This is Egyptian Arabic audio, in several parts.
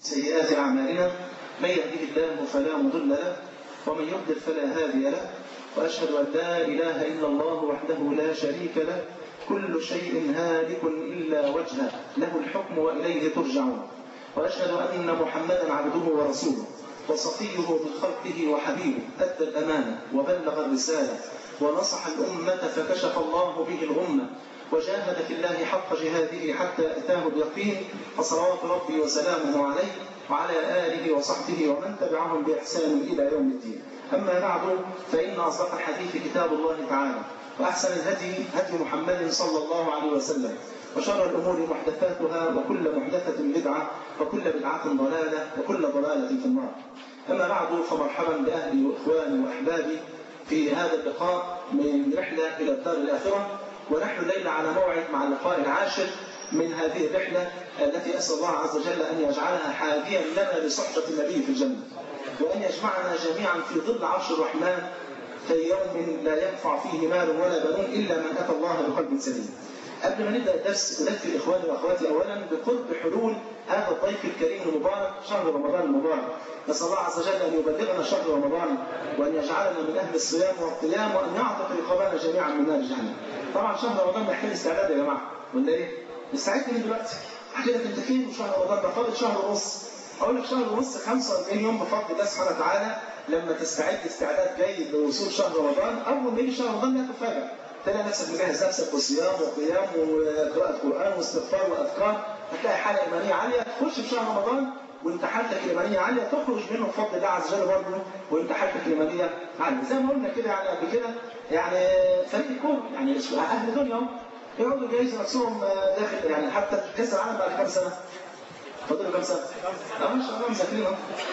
سيئات أعمالنا من يهده الله فلا مضل له ومن يضلل فلا هادي له وأشهد أن لا إله إلا الله وحده لا شريك له كل شيء هالك إلا وجهه له الحكم وإليه ترجعون وأشهد أن محمدا عبده ورسوله وصفيه من خلقه وحبيبه أدى الأمانة وبلغ الرسالة ونصح الأمة فكشف الله به الغمة وجاهد في الله حق جهاده حتى أتاه اليقين فصلوات ربي وسلامه عليه وعلى آله وصحبه ومن تبعهم بإحسان إلى يوم الدين أما بعد فإن أصدق الحديث كتاب الله تعالى وأحسن الهدي هدي محمد صلى الله عليه وسلم وشر الأمور محدثاتها وكل محدثة بدعة وكل بدعة ضلالة وكل ضلالة في النار أما بعد فمرحبا بأهلي وإخواني وأحبابي في هذا اللقاء من رحلة إلى الدار الآخرة ونحن الليلة على موعد مع اللقاء العاشر من هذه الرحلة التي أسأل الله عز وجل أن يجعلها حاديا لنا لصحبة النبي في الجنة وأن يجمعنا جميعا في ظل عرش الرحمن في يوم لا ينفع فيه مال ولا بنون إلا من أتى الله بقلب سليم قبل ما نبدأ الدرس أذكر إخواني وأخواتي أولا بقرب حلول هذا الضيف الكريم المبارك شهر رمضان المبارك نسأل الله عز وجل أن يبلغنا شهر رمضان وأن يجعلنا من أهل الصيام والقيام وأن يعتق رقابنا جميعا من نار جهنم طبعا شهر رمضان محتاج استعداد يا جماعة ولا إيه؟ نستعد من دلوقتي أحكي لك أنت فين شهر رمضان ده فاضل شهر ونص أقول لك شهر ونص 45 يوم بفضل الله سبحانه وتعالى لما تستعد استعداد جيد لوصول شهر رمضان أول ما يجي شهر رمضان لا تفاجأ تلاقي نفسك مجهز نفسك وصيام وقيام وقراءة قرآن واستغفار وأذكار هتلاقي حالة إيمانية عالية تخش في شهر رمضان وانت حالتك الإيمانية عالية تخرج منه بفضل الله عز وجل برضه وانت حالتك الإيمانية عالية زي ما قلنا كده يعني قبل كده يعني فريق الكورة يعني أهل دنيا يقعدوا يجهزوا نفسهم داخل يعني حتى كأس العالم بعد كام سنة؟ فاضل كام سنة؟ اه ما شاء الله مذاكرين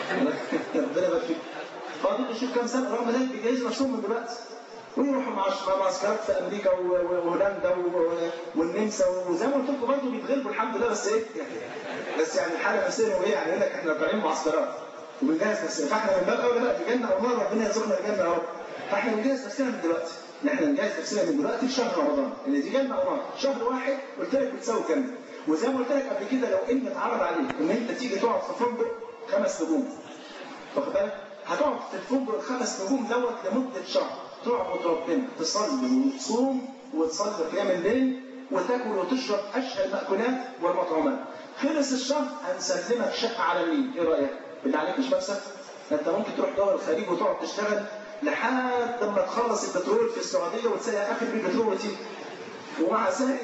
ربنا يبارك فيك فاضل يشوف كام سنة رغم ذلك بيجهزوا نفسهم من دلوقتي ويروحوا مع معسكرات في امريكا وهولندا والنمسا وزي ما قلت لكم برضه بيتغلبوا الحمد لله بس ايه بس يعني الحاله نفسيه وايه يعني يقول لك احنا طالعين معسكرات وبنجهز نفسنا فاحنا من باب اولى بقى في جنه الله ربنا يرزقنا الجنه يا رب فاحنا بنجهز نفسنا من دلوقتي احنا نجهز نفسنا من دلوقتي في شهر رمضان اللي دي جنه رمضان شهر واحد قلت لك بتساوي كام وزي ما قلت لك قبل كده لو ان اتعرض عليك ان انت تيجي تقعد في فندق خمس نجوم واخد بالك هتقعد في الفندق الخمس نجوم دوت لمده شهر تعبد ربنا تصلي وتصوم وتصلي قيام الليل وتاكل وتشرب اشهى المأكولات والمطعومات خلص الشهر هنسلمك شقة على النيل ايه رأيك؟ بالله عليك مش بكسب؟ انت ممكن تروح دول الخليج وتقعد تشتغل لحد ما تخلص البترول في السعودية وتسيء اخر البترول وتيجي ومع ذلك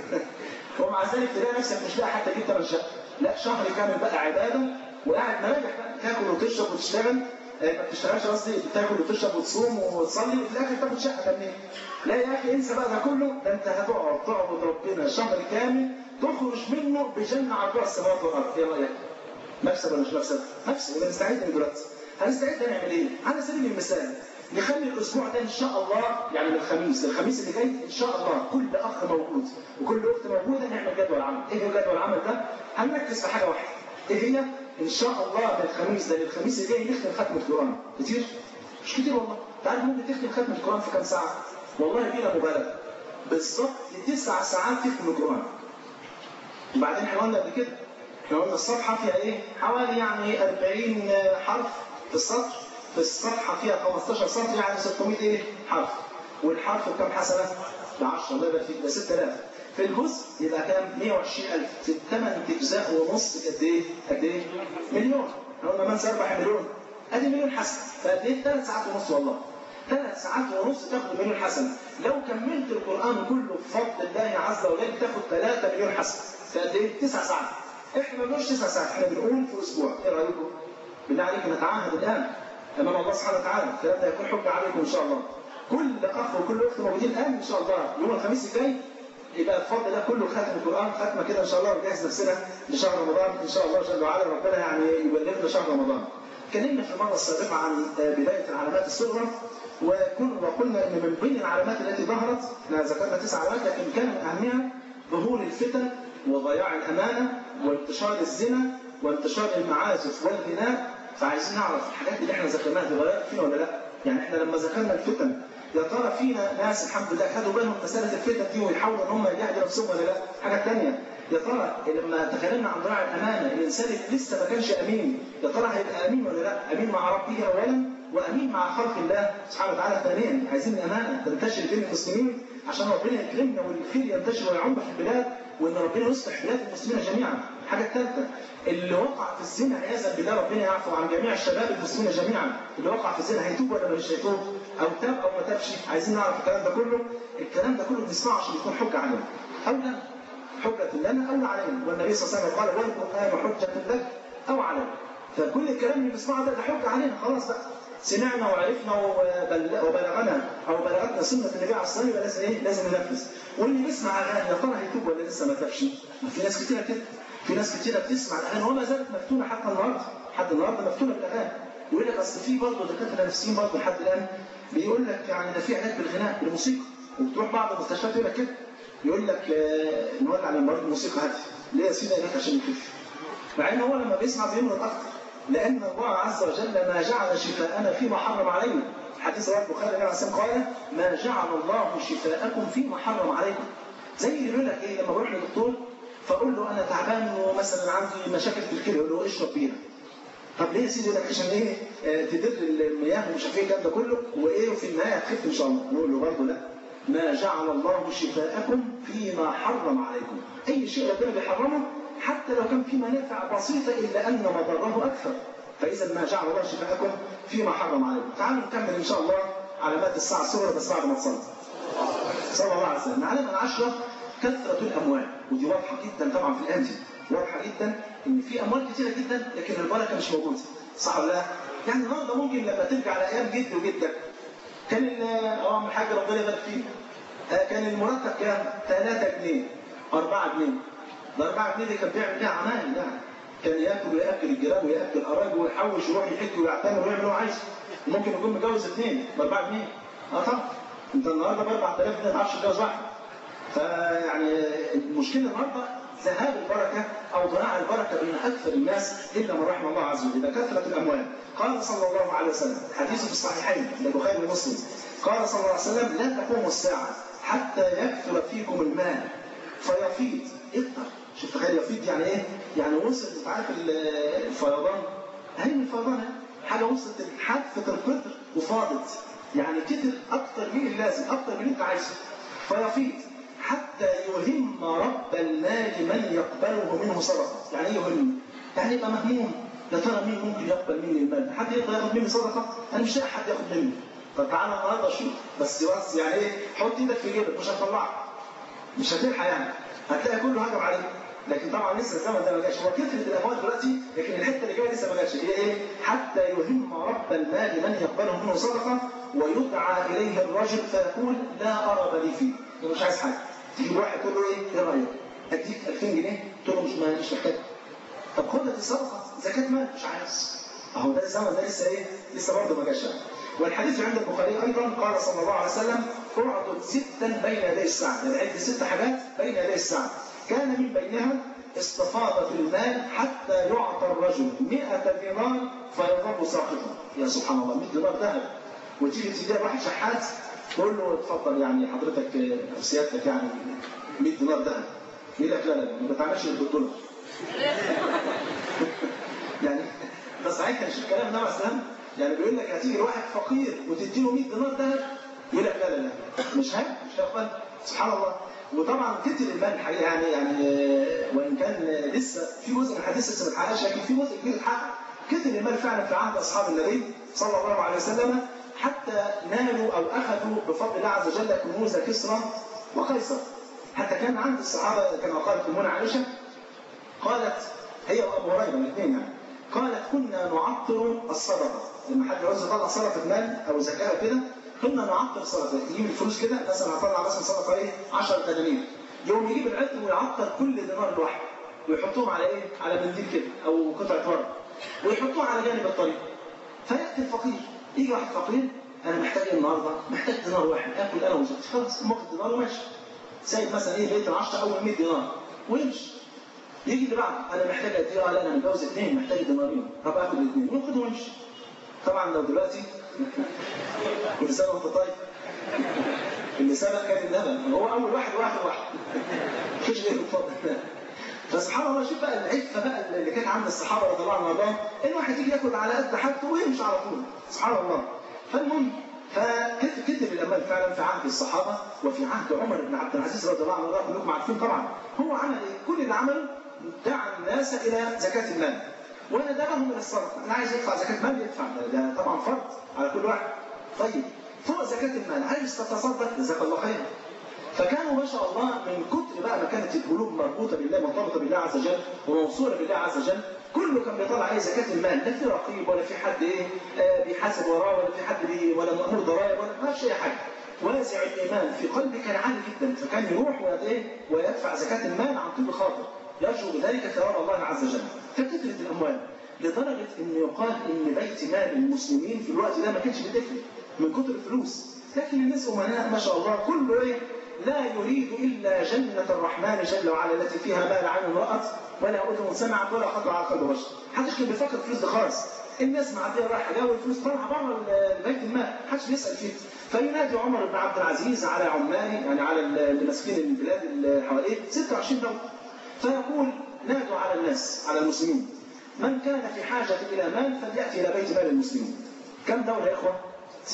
ومع ذلك تلاقي نفسك مش لاقي حتى جبت من شقة لا شهر كامل بقى عبادة وقاعد مراجع بقى تاكل وتشرب وتشتغل ما بتشتغلش قصدي بتاكل وتشرب وتصوم وتصلي وفي الاخر تاخد شقه كمان لا يا اخي انسى بقى ده كله ده انت هتقعد تعبد ربنا شهر كامل تخرج منه بجنه عرضها السماوات والارض ايه رايك؟ مكسب ولا مش مكسب؟ مكسب يبقى نستعد من دلوقتي هنستعد نعمل ايه؟ على سبيل المثال نخلي الاسبوع ده ان شاء الله يعني من الخميس الخميس اللي جاي ان شاء الله كل اخ موجود وكل اخت موجوده نعمل جدول عمل ايه جدول العمل ده؟ هنركز في حاجه واحده ايه هي؟ ان شاء الله من الخميس ده للخميس الجاي نختم ختم القران كتير مش كتير والله تعرف ممكن تختم ختم القران في كام ساعه والله بلا مبالغه بالظبط تسع ساعات تختم القران وبعدين احنا قلنا قبل كده احنا قلنا الصفحه فيها ايه حوالي يعني 40 حرف في السطر في الصفحه فيها 15 سطر يعني 600 ايه حرف والحرف بكام حسنه ب 10 الله يبارك فيك ده 6000 في الجزء يبقى كام 120000 في الثمان اجزاء ونص قد ايه قد ايه مليون احنا قلنا من سيربح مليون ادي مليون حسنه فقد ايه ثلاث ساعات ونص والله ثلاث ساعات ونص تاخد مليون حسنه لو كملت القران كله بفضل الله عز وجل تاخد 3 مليون حسنه فقد ايه تسع ساعات احنا ما بنقولش تسع ساعات احنا بنقول في اسبوع ايه رايكم بالله عليك نتعهد الان امام الله سبحانه وتعالى الكلام ده يكون حجه عليكم ان شاء الله كل اخ وكل اخت موجودين الان ان شاء الله يوم الخميس الجاي يبقى بفضل الله كله ختم القران ختمه كده ان شاء الله ونجهز نفسنا لشهر رمضان ان شاء الله جل وعلا ربنا يعني يبلغنا شهر رمضان. اتكلمنا في المره السابقه عن بدايه العلامات الصغرى وكن وقلنا ان من بين العلامات التي ظهرت احنا ذكرنا تسع علامات لكن كان من اهمها ظهور الفتن وضياع الامانه وانتشار الزنا وانتشار المعازف والغناء فعايزين نعرف الحاجات اللي احنا ذكرناها دي غيرت فينا ولا لا؟ يعني احنا لما ذكرنا الفتن يا ترى فينا ناس الحمد لله خدوا بالهم مساله الفتن دي ويحاولوا ان هم يجاهدوا نفسهم ولا لا؟ حاجه ثانيه يا ترى لما تكلمنا عن ضياع الامانه الانسان اللي لسه ما كانش امين يا ترى هيبقى امين ولا لا؟ امين مع ربه اولا وامين مع خلق الله سبحانه وتعالى ثانيا عايزين الامانه تنتشر بين المسلمين عشان ربنا يكرمنا والخير ينتشر ويعم في البلاد وان ربنا يصلح بلاد المسلمين جميعا. الحاجه الثالثه اللي وقع في الزنا عياذا بالله ربنا يعفو عن جميع الشباب المسلمين جميعا اللي وقع في الزنا هيتوب ولا مش هيتوب؟ او تاب او ما تابش عايزين نعرف الكلام ده كله الكلام ده كله بنسمعه عشان يكون حجه علينا. او لا حجة لنا أو علينا والنبي صلى الله عليه وسلم قال والقرآن حجة لك أو عليك فكل الكلام اللي بنسمعه ده ده حجة علينا خلاص بقى سمعنا وعرفنا وبلغنا أو بلغتنا سنة النبي عليه الصلاة والسلام لازم إيه؟ لازم ننفذ واللي بيسمع أغاني يا ترى هيتوب ولا لسه ما تابش؟ في ناس كتيرة كده في ناس كتيرة بتسمع الأغاني وما زالت مفتونة حتى النهاردة حتى النهاردة مفتونة بالأغاني يقول لك أصل في برضه دكاترة نفسيين برضه لحد الآن بيقول لك يعني ده في علاج بالغناء بالموسيقى وبتروح بعض المستشفيات يقول لك كده يقول لك آه نولع من مرض الموسيقى هاديه ليه يا سيدي هناك عشان يخف مع ان هو لما بيسمع بيمرض اكتر لان الله عز وجل ما جعل شفاءنا فيما حرم علينا حديث رواه البخاري النبي عليه الصلاه قال ما جعل الله شفاءكم فيما حرم عليكم زي اللي يقول لك ايه لما بروح للدكتور فاقول له انا تعبان ومثلا عندي مشاكل في الكلى يقول له اشرب بيها طب ليه يا سيدي يقول لك عشان ايه آه تدر المياه ومش عارف ايه الكلام ده كله وايه وفي النهايه هتخف ان شاء الله نقول له برضه لا ما جعل الله شفاءكم فيما حرم عليكم أي شيء ربنا بيحرمه حتى لو كان في منافع بسيطة إلا أن مضره أكثر فإذا ما جعل الله شفاءكم فيما حرم عليكم تعالوا نكمل إن شاء الله علامات الساعة الصغرى بس بعد ما تصلي صلى الله عليه وسلم العلامة العشرة كثرة الأموال ودي واضحة جدا طبعا في الآن دي واضحة جدا إن في أموال كثيرة جدا لكن البركة مش موجودة صح ولا لا؟ يعني النهارده ممكن لما ترجع لأيام جد وجدك كان اه الحاج ربنا يبارك فيه آه كان المرتب كام؟ 3 جنيه 4 جنيه ده 4 جنيه دي كان بيعمل بيها عمايل يعني كان ياكل وياكل الجيران وياكل قرايبه ويحوش ويروح يحج ويعتمر ويعمل اللي هو عايزه ممكن يكون متجوز اثنين ب 4 جنيه اه طبعا انت النهارده ب 4000 جنيه ما تعرفش تتجوز واحد فيعني المشكله النهارده ذهاب البركه او ضياع البركه بين اكثر الناس الا من رحم الله عز وجل كثره الاموال قال صلى الله عليه وسلم حديث في الصحيحين البخاري ومسلم قال صلى الله عليه وسلم لا تقوم الساعه حتى يكثر فيكم المال فيفيض اكثر شوف تخيل يفيض يعني ايه؟ يعني وصل انت عارف الفيضان هي الفيضان حاجه وصلت لحافه القطر وفاضت يعني كتر اكثر من اللازم اكثر من اللي انت عايزه فيفيض حتى يهم رب المال من يقبله منه صدقه يعني ايه يهم يعني يبقى مهموم يا ترى مين ممكن يقبل مني المال حد يقدر ياخد مني صدقه انا مش لاقي حد ياخد مني طب تعالى النهارده شوف بس بس يعني ايه حط ايدك في جيبك مش هتطلعها مش هتلحق يعني هتلاقي كله هجم عليك لكن طبعا لسه الزمن ده ما جاش هو كثره الاموال دلوقتي لكن الحته اللي جايه لسه ما جاتش هي ايه؟ حتى يهم رب المال من يقبله منه صدقه ويدعى اليه الرجل فيقول لا ارغب لي فيه مش عايز حاجه تيجي واحد تقول له ايه؟ ايه رايك؟ اديك 2000 جنيه تقول له مش مش محتاج طب خد دي صدقه زكاه مال مش عايز اهو ده الزمن ده لسه ايه؟ لسه برضه ما جاش والحديث عند البخاري ايضا قال صلى الله عليه وسلم اعطت ستا بين يدي الساعه يعني عد ست حاجات بين يدي الساعه كان من بينها استفاض في المال حتى يعطى الرجل 100 دينار فيظل ساقطا يا سبحان الله 100 دينار ذهب وتيجي تديها واحد شحات تقول له اتفضل يعني حضرتك او سيادتك يعني 100 دينار ذهب يقول لك لا لا ما بتعملش الا بالدولار يعني ده صحيح كان شوف كلام النبي عليه يعني بيقول لك هتيجي لواحد فقير وتدي له 100 دينار ذهب يقول لك لا لا لا مش هيك مش هيقبل سبحان الله وطبعا كتر المال الحقيقه يعني يعني وان كان لسه في جزء من الحديث لسه ما اتحققش لكن في جزء كبير اتحقق كتر المال فعلا في عهد اصحاب النبي صلى الله عليه وسلم حتى نالوا او اخذوا بفضل الله عز وجل كنوز كسرى وقيصر حتى كان عند الصحابه كما قالت امنا عائشه قالت هي وابو هريره الاثنين يعني قالت كنا نعطر الصدقه لما حد يعوز يطلع صدقه مال او زكاه كده كنا نعطر صدقه يجيب الفلوس كده مثلا هطلع مثلا صدقه ايه 10 دنانير يوم يجيب العطر ويعطر كل دينار لوحده ويحطهم على ايه؟ على منديل كده او قطعه ورق ويحطوها على جانب الطريق فياتي الفقير يجي واحد فقير انا محتاج ايه النهارده؟ محتاج دينار واحد اكل انا وزوجتي خلاص ممكن دينار وماشي سايب مثلا ايه بيت العشره اول 100 دينار ويمشي يجي اللي بعده انا محتاج قد ايه؟ لا انا متجوز اثنين محتاج دينارين طب اخد الاثنين وياخد ويمشي طبعا لو دلوقتي كل سنه وانت طيب اللي سبق كان اللبن هو اول واحد واحد واحد مفيش غيره اتفضل فسبحان الله شوف بقى العفه بقى اللي كانت عند الصحابه رضي الله عنهم وارضاهم ان واحد يجي ياكل على قد حاجته ويمشي على طول سبحان الله فالمهم فكتب الامال فعلا في عهد الصحابه وفي عهد عمر بن عبد العزيز رضي الله عنه وارضاه كلكم عارفين طبعا هو عمل ايه؟ كل اللي عمله دعا الناس الى زكاه المال وندبهم الى الصدقه اللي عايز يدفع زكاه مال يدفع ده طبعا فرض على كل واحد طيب فوق زكاه المال عايز تتصدق جزاك الله خيرا فكانوا ما شاء الله من كتر بقى ما كانت القلوب مربوطه بالله مرتبطه بالله عز وجل وموصوله بالله عز وجل كله كان بيطلع ايه زكاه المال لا في رقيب ولا في حد ايه آه بيحاسب وراه ولا في حد بي ولا مامور ضرائب ولا ما فيش اي حاجه وازع الايمان في قلبي كان عالي جدا فكان يروح وايه ويدفع زكاه المال عن طيب خاطر يرجو بذلك ثواب الله عز وجل فكثرت الاموال لدرجه ان يقال ان بيت مال المسلمين في الوقت ده ما كانش بيدفن من كتر الفلوس لكن الناس امناء ما شاء الله كله ايه لا يريد الا جنه الرحمن جل وعلا التي فيها ما لا عين رات ولا اذن سمعت ولا خطر على قلب بشر محدش كان بيفكر في الفلوس ده خالص الناس معديه رايحه جايه والفلوس طالعه بره بيت المال محدش بيسال فيه فينادي عمر بن عبد العزيز على عماله يعني على اللي ماسكين البلاد اللي حواليه 26 دوله فيقول نادوا على الناس على المسلمين من كان في حاجه الى مال فلياتي الى بيت مال المسلمين كم دوله يا اخوه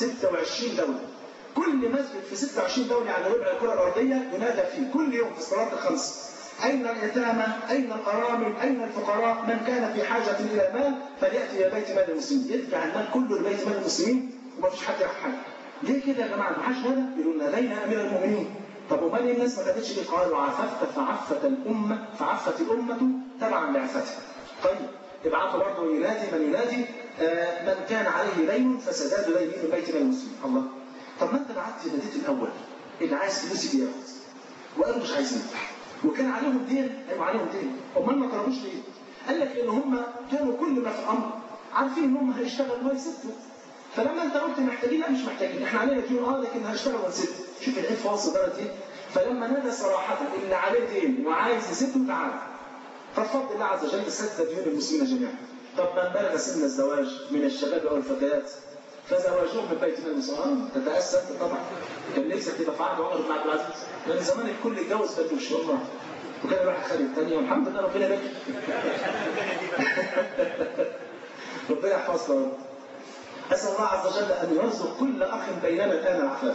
26 دوله كل مسجد في 26 دولة على ربع الكرة الأرضية ينادى فيه كل يوم في الصلاة الخمس أين اليتامى؟ أين الأرامل؟ أين الفقراء؟ من كان في حاجة إلى مال فليأتي إلى بيت مال المسلمين، يدفع المال كله لبيت مال المسلمين وما فيش حد ياخد حاجة. ليه كده يا جماعة؟ ما حدش نادى؟ يقولوا نادينا أمير المؤمنين. طب ومال الناس ما كانتش ليه؟ قالوا عففت فعفت الأمة فعفت الأمة تبعا لعفتها. طيب ابعثوا برضه ينادي من ينادي آه من كان عليه دين فسداد دينه من بيت مال المسلمين. الله طب ما انت بعت ناديت الاول اللي عايز فلوس يجي ياخد وقالوا مش عايزين وكان عليهم دين ايوه عليهم دين امال ما طلبوش ليه؟ قال لك ان هم كانوا كل ما في الامر عارفين ان هم هيشتغلوا وهيسدوا فلما انت قلت محتاجين لا مش محتاجين احنا علينا دين اه لكن هنشتغل ونسد شوف العيب فاصل بلد ايه فلما نادى صراحه اللي عليه دين وعايز يسد تعالى فبفضل الله عز وجل سد ديون المسلمين جميعا طب من بلغ سن الزواج من الشباب او الفتيات فزواجهم من بيت مال المسلمين تتأسف طبعا كان نفسك تبقى في عهد عمر بن عبد العزيز لان زمان الكل اتجوز بدوش والله وكان الواحد خالد الثانيه والحمد لله ربنا يبارك ربنا يحفظنا أسأل الله عز وجل أن يرزق كل أخ بيننا الآن العفاف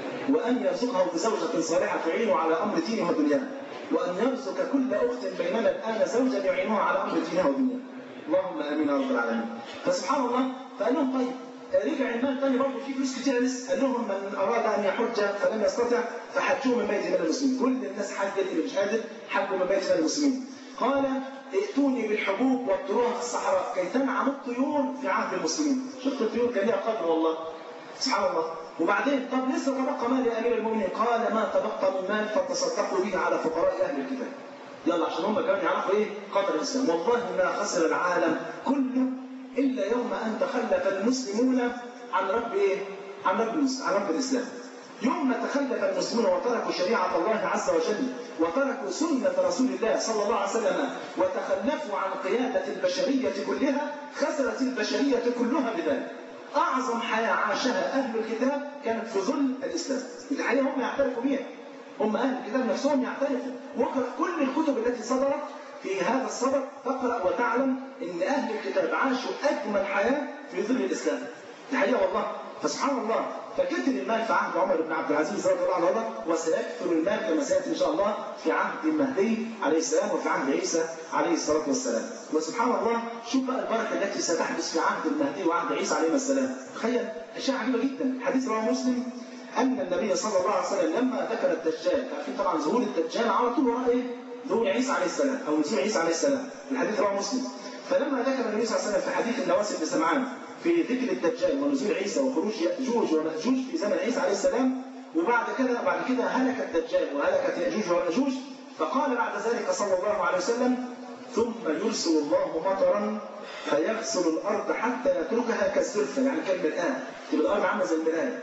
وأن يرزقه بزوجة صالحة تعينه على أمر دينه ودنياه وأن يرزق كل أخت بيننا الآن زوجا يعينها على أمر دينها ودنياه اللهم آمين يا رب العالمين فسبحان الله فقال لهم طيب رجع المال تاني برضه في فلوس كتير لسه قال لهم من اراد ان يحج فلم يستطع فحجوه من بيت مال المسلمين كل الناس حجت اللي مش قادر حجوا من بيت مال المسلمين قال ائتوني بالحبوب وابتروها في الصحراء كي تنعم الطيور في عهد المسلمين شفت الطيور كان لها قدر والله سبحان الله وبعدين طب لسه تبقى مال يا امير المؤمنين قال ما تبقى من مال فتصدقوا به على فقراء اهل الكتاب يلا عشان هم كمان يعرفوا ايه قدر الاسلام والله ما خسر العالم كله الا يوم ان تخلف المسلمون عن رب ايه؟ عن رب عن رب الاسلام. يوم ما تخلف المسلمون وتركوا شريعه الله عز وجل وتركوا سنه رسول الله صلى الله عليه وسلم وتخلفوا عن قياده البشريه كلها خسرت البشريه كلها بذلك. اعظم حياه عاشها اهل الكتاب كانت في ظل الاسلام. الحقيقه هم يعترفوا بيها. هم اهل الكتاب نفسهم يعترفوا واقرا كل الكتب التي صدرت في هذا الصدد تقرا وتعلم ان اهل الكتاب عاشوا اجمل حياه في ظل الاسلام. الحقيقه والله فسبحان الله فكتر المال في عهد عمر بن عبد العزيز رضي الله عنه وسيكثر المال كما سياتي ان شاء الله في عهد المهدي عليه السلام وفي عهد عيسى عليه الصلاه والسلام. وسبحان الله شوف بقى البركه التي ستحدث في عهد المهدي وعهد عيسى عليه السلام. تخيل اشياء عجيبه جدا، حديث رواه مسلم ان النبي صلى الله عليه وسلم لما ذكر الدجال عارفين طبعا ظهور الدجال على طول وراء ايه؟ ظهور عيسى عليه السلام او نزول عيسى عليه السلام الحديث رواه مسلم فلما ذكر النبي صلى الله عليه وسلم في حديث النواس بن سمعان في ذكر الدجال ونزول عيسى وخروج ياجوج وماجوج في زمن عيسى عليه السلام وبعد كده بعد كده هلك الدجال وهلكت ياجوج وماجوج فقال بعد ذلك صلى الله عليه وسلم ثم يرسل الله مطرا فيغسل الارض حتى يتركها كالزلفه يعني كالمرآه تبقى الارض عامله زي المرايه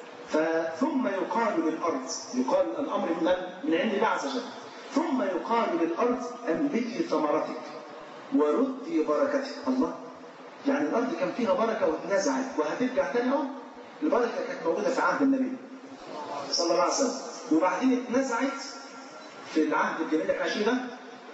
فثم يقال للارض يقال الامر من من عند الله عز وجل ثم يقال للارض انبتي ثمرتك وردي بركتك الله يعني الارض كان فيها بركه واتنزعت وهترجع تاني اهو البركه كانت موجوده في عهد النبي صلى الله عليه وسلم وبعدين اتنزعت في العهد الجميل اللي احنا عايشين ده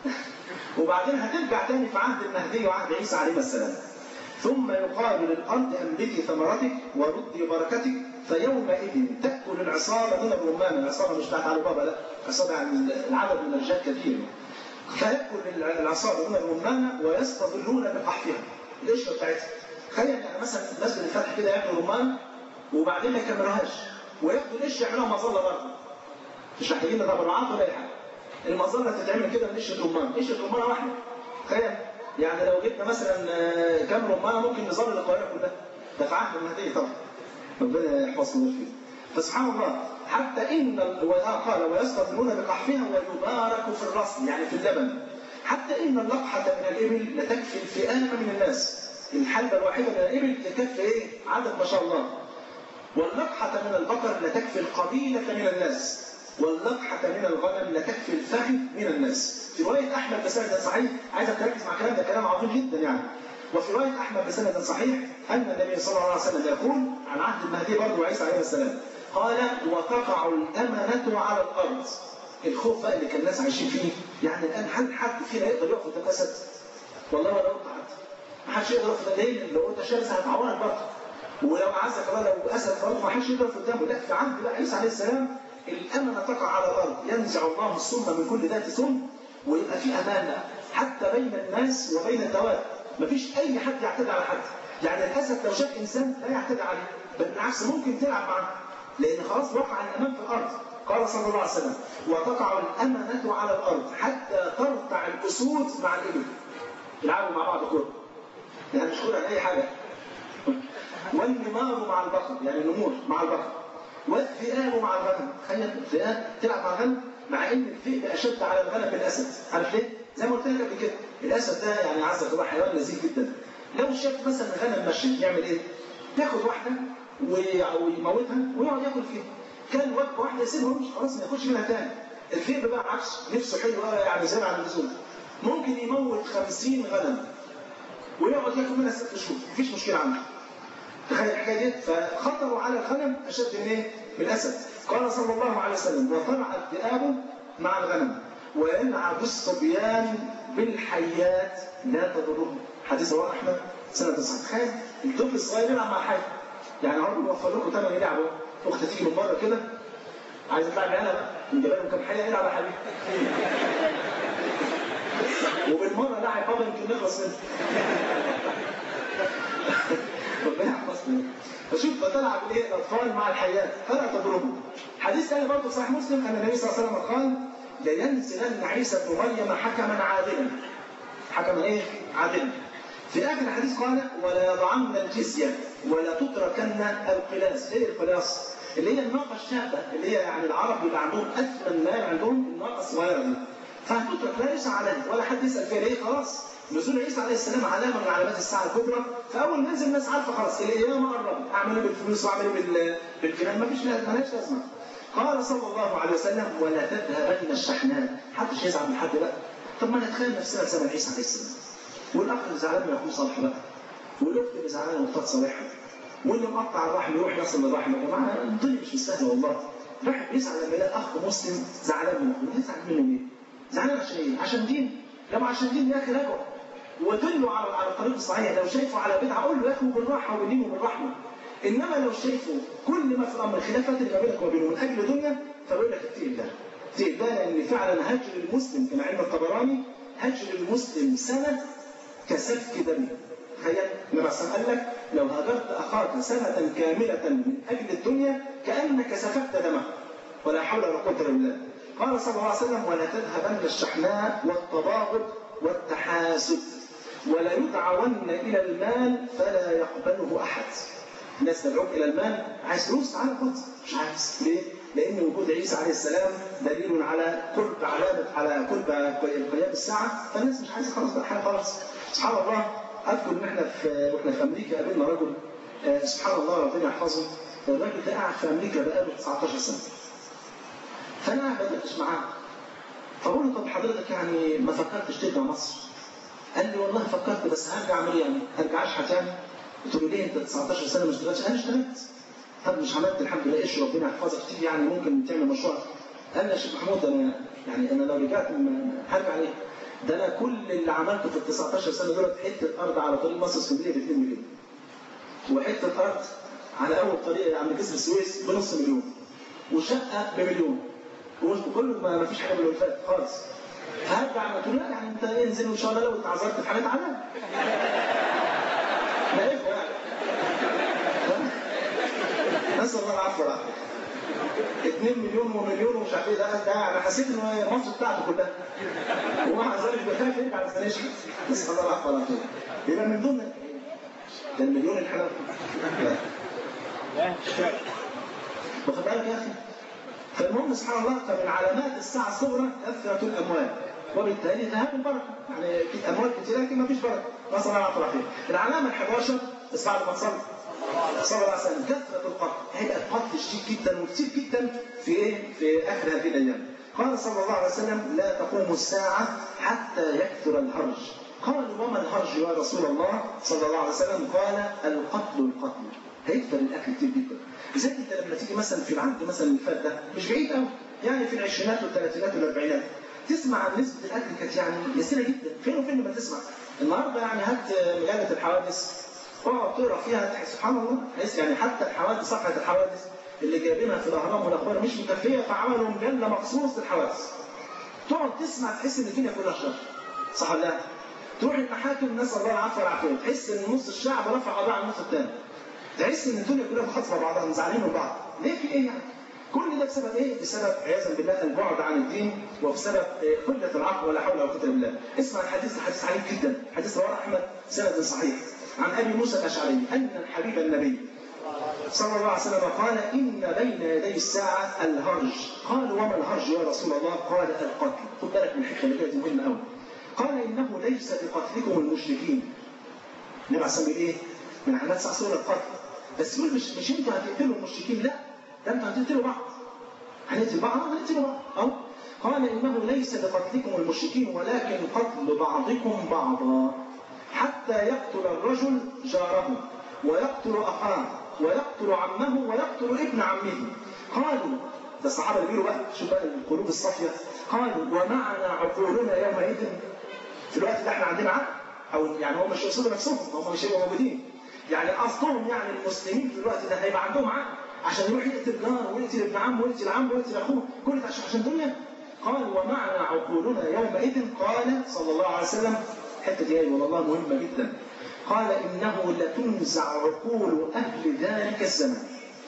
وبعدين هترجع تاني في عهد المهدي وعهد عيسى عليه السلام ثم يقال للأرض أنبتي ثمرتك وردي بركتك فيومئذ تأكل العصابة من الرمان العصابة مش بتاعت علي بابا لا عصابة يعني العدد من الرجال كثير فيأكل العصابة من الرمان ويستظلون بقحفها القشرة بتاعتها تخيل يعني مثلا الناس بالفتح كده ياكلوا رمان وبعدين ما يكملوهاش وياخدوا القشرة يعملوها مظلة برضه مش محتاجين تبرعات ولا اي حاجه المظله تتعمل كده من قشره رمان قشره رمانه واحده تخيل يعني لو جبنا مثلا كام رمانه ممكن نظل القاهره كلها ده في عهد المهدي طبعا ربنا يحفظنا فيه فسبحان الله حتى ان قال ويستظلون بقحفها ويبارك في الرسل يعني في اللبن حتى ان اللقحه من الابل لتكفي الفئام من الناس الحلبه الواحده من الابل تكفي ايه عدد ما شاء الله واللقحه من البقر لتكفي القبيله من الناس واللقحة من الغنم لتكفي الفخذ من الناس. في رواية أحمد بسند صحيح، عايزك تركز مع الكلام ده كلام عظيم جدا يعني. وفي رواية أحمد بسند صحيح أن النبي صلى الله عليه وسلم يقول عن عهد المهدي برضه وعيسى عليه السلام قال وتقع الأمنة على الأرض. الخوف بقى اللي كان الناس عايشين فيه، يعني الآن هل حد فينا يقدر يقف قدام أسد؟ والله ولا قلت حد. ما حدش يقدر يقف قدام ليه؟ لو قلت شمس هتعورك برضه. ولو عزك الله لو أسد برضه ما حدش يقدر يقف قدامه، لا في عهد بقى عيسى عليه السلام الأمنة تقع على الأرض ينزع الله السم من كل ذات سم ويبقى في أمان حتى بين الناس وبين الدواب مفيش أي حد يعتدي على حد يعني الأسد لو شاف إنسان لا يعتدي عليه بل بالعكس ممكن تلعب معه لأن خلاص وقع الأمان في الأرض قال صلى الله عليه وسلم وتقع الأمنة على الأرض حتى ترتع الأسود مع الإبل يلعبوا مع بعض كورة يعني مش كورة أي حاجة والنمار مع البقر يعني النمور مع البقر والذئاب مع الغنم تخيل الذئاب تلعب مع الغنم مع ان الذئب اشد على الغنم من الاسد عارف ليه؟ زي ما قلت لك قبل كده الاسد ده يعني عز الله حيوان لذيذ جدا لو شاف مثلا غنم مشيت يعمل ايه؟ ياخد واحده ويموتها ويقعد ياكل فيها كان وجبه واحده يسيبها مش خلاص ما ياكلش منها تاني الذئب بقى عكس نفسه حلو قوي يعني زي على اللزوم ممكن يموت 50 غنم ويقعد ياكل منها ست شهور مفيش مشكله عنده تخيل الحكايه دي فخطروا على الغنم اشد من ايه؟ من الاسد قال صلى الله عليه وسلم وطلع الذئاب مع الغنم ويلعب الصبيان بالحيات لا تضرهم حديث رواه احمد سنه صحيح تخيل الطفل الصغير يلعب مع حاجه يعني هو بيوفر لكم ثمن يلعبوا اخت تيجي من بره كده عايز تلعب عيالها بقى من جبالهم كام حيه يلعب يا حبيبي وبالمره لاعب بابا يمكن نخلص منه ربنا يحفظنا فشوف فتلعب الايه الاطفال مع الحيات فلا تضربهم حديث ثاني برضه صحيح مسلم ان النبي صلى الله عليه وسلم قال لينزلن عيسى ابن مريم حكما عادلا حكما ايه عادلا في اخر الحديث قال ولا يضعن الجزيه ولا تتركن القلاس ايه القلاس اللي هي الناقه الشابه اللي هي يعني العرب بيبقى عندهم اثمن مال عندهم الناقه الصغيره دي فهتترك لا يسعى عليها ولا حد يسال فيها ليه خلاص نزول عيسى عليه السلام علامه من علامات الساعه الكبرى فاول ما ينزل الناس عارفه خلاص القيامه قربت اعمل ايه بالفلوس واعمل ايه بالكلام مفيش مالهاش لازمه قال صلى الله عليه وسلم ولا تذهبن الشحناء محدش يزعل من حد بقى طب ما نتخيل نفسنا في زمن عيسى عليه السلام والاخ اللي زعلان من اخوه صالح بقى والاخت اللي زعلانه من اختها صالحه واللي مقطع الرحم يروح يصل للرحم يا جماعه الدنيا مش مستاهله والله الواحد بيزعل لما يلاقي اخ مسلم زعلان من اخوه يزعل منه ليه؟ زعلان عشان ايه؟ عشان دين لو عشان دين يا اخي راجعوا ودله على على الطريق الصحيح لو شايفه على بدعه قول له يا اخي بالراحه وبالدين وبالرحمه انما لو شايفه كل ما في الامر خلافات اللي ما بينك وبينه من اجل دنيا فبيقول لك اتقي الله اتقي الله لان فعلا هجر المسلم كما علم الطبراني هجر المسلم سنه كسفك دمه تخيل النبي صلى قال لك لو هاجرت اخاك سنه كامله من اجل الدنيا كانك سفكت دمه ولا حول ولا قوه الا بالله قال صلى الله عليه وسلم ولا تذهبن الشحناء والتباغض والتحاسد ولا يدعون الى المال فلا يقبله احد الناس تدعوك الى المال عايز فلوس تعالى خد مش عايز ليه؟ لان وجود عيسى عليه السلام دليل على قرب علامه على قرب قيام الساعه فالناس مش عايزه خلاص بقى حاجه خلاص سبحان الله اذكر ان احنا في واحنا في امريكا قابلنا رجل آه سبحان الله ربنا يحفظه الراجل ده قاعد في امريكا بقاله 19 سنه فانا قاعد بدردش معاه فقول له طب حضرتك يعني ما فكرتش ترجع مصر؟ قال لي والله فكرت بس هرجع اعمل ايه يعني؟ هرجع اشحت يعني؟ قلت له ليه انت 19 سنه ما اشتغلتش؟ انا اشتغلت. طب مش عملت الحمد لله ايش ربنا يحفظك تيجي يعني ممكن تعمل مشروع. قال لي يا شيخ محمود انا يعني انا لو رجعت هرجع ليه؟ ده انا كل اللي عملته في ال 19 سنه دولت حته ارض على طريق مصر اسكندريه ب 2 مليون وحته ارض على اول طريق عند جسر السويس بنص مليون وشقه بمليون وكله ما ما فيش حاجه من اللي فات خالص هرجع ما تقول لا يعني انت انزل وان شاء الله لو اتعذرت في حاجه تعالى لا ايه نسال الله العفو والعافيه 2 مليون ومليون ومش عارف ايه ده ده انا حسيت ان هي مصر بتاعته كلها ومع ذلك بخاف يرجع على السنه نسال الله العفو والعافيه يبقى من ضمن ده المليون الحلال واخد بالك يا اخي فالمهم سبحان الله فمن علامات الساعه الصغرى كثره الاموال وبالتالي ذهاب البركه يعني في اموال كثيره لكن ما فيش بركه نسال الله العافيه والعافيه العلامه ال 11 بس بعد ما صلى صلى الله عليه وسلم كثره القتل هيبقى القتل شديد جدا وكثير جدا في ايه في اخر هذه الايام قال صلى الله عليه وسلم لا تقوم الساعه حتى يكثر الهرج قالوا وما الهرج يا رسول الله صلى الله عليه وسلم قال القتل القتل هيكثر الاكل كتير جدا زي انت لما تيجي مثلا في العهد مثلا اللي فات ده مش بعيد قوي يعني في العشرينات والثلاثينات والاربعينات تسمع عن نسبه الاكل كانت يعني يسيره جدا فين وفين لما تسمع النهارده يعني هات مجله الحوادث اقعد تقرا فيها تحس سبحان الله تحس يعني حتى الحوادث صفحه الحوادث اللي جايبينها في الاهرام والاخبار مش مكفيه فعملوا مجله مخصوص للحوادث تقعد تسمع تحس ان الدنيا كلها شر صح ولا لا؟ تروح المحاكم نسال الله العفو والعافيه تحس ان نص الشعب رفع قضاء على النص الثاني تحس ان الدنيا كلها مخاطبه بعضها زعلانين من بعض ليه في ايه يعني؟ كل ده بسبب ايه؟ بسبب عياذا بالله البعد عن الدين وبسبب قله العقل ولا حول ولا قوه الا بالله. اسمع الحديث حديث عجيب جدا، حديث رواه احمد سند صحيح. عن ابي موسى الاشعري ان الحبيب النبي صلى الله عليه وسلم قال ان بين يدي الساعه الهرج. قالوا وما الهرج يا رسول الله؟ قال القتل. خد بالك من الحكمه اللي كانت مهمه قوي. قال انه ليس بقتلكم المشركين. النبي عليه الصلاه ايه؟ من علامات ساعه سوره القتل. بس يقول مش مش انتوا هتقتلوا المشركين لا ده انتوا هتقتلوا بعض. هنقتل بعض هنقتل بعض أو قال إنه ليس بقتلكم المشركين ولكن قتل بعضكم بعضا حتى يقتل الرجل جاره ويقتل أخاه ويقتل عمه ويقتل ابن عمه قالوا ده الصحابة اللي بيقولوا بقى شوف بقى القلوب الصافية قالوا ومعنا عقولنا يومئذ في الوقت ده احنا عندنا عقل أو يعني هم مش يقصدوا نفسهم هم مش هيبقوا موجودين يعني قصدهم يعني المسلمين في الوقت ده هيبقى عندهم عقل عشان يروح يقتل جاره ويقتل ابن عمه ويقتل عمه ويقتل اخوه كل ده عشان دنيا قال ومعنا عقولنا يومئذ قال صلى الله عليه وسلم الحته دي والله مهمه جدا قال انه لتنزع عقول اهل ذلك الزمان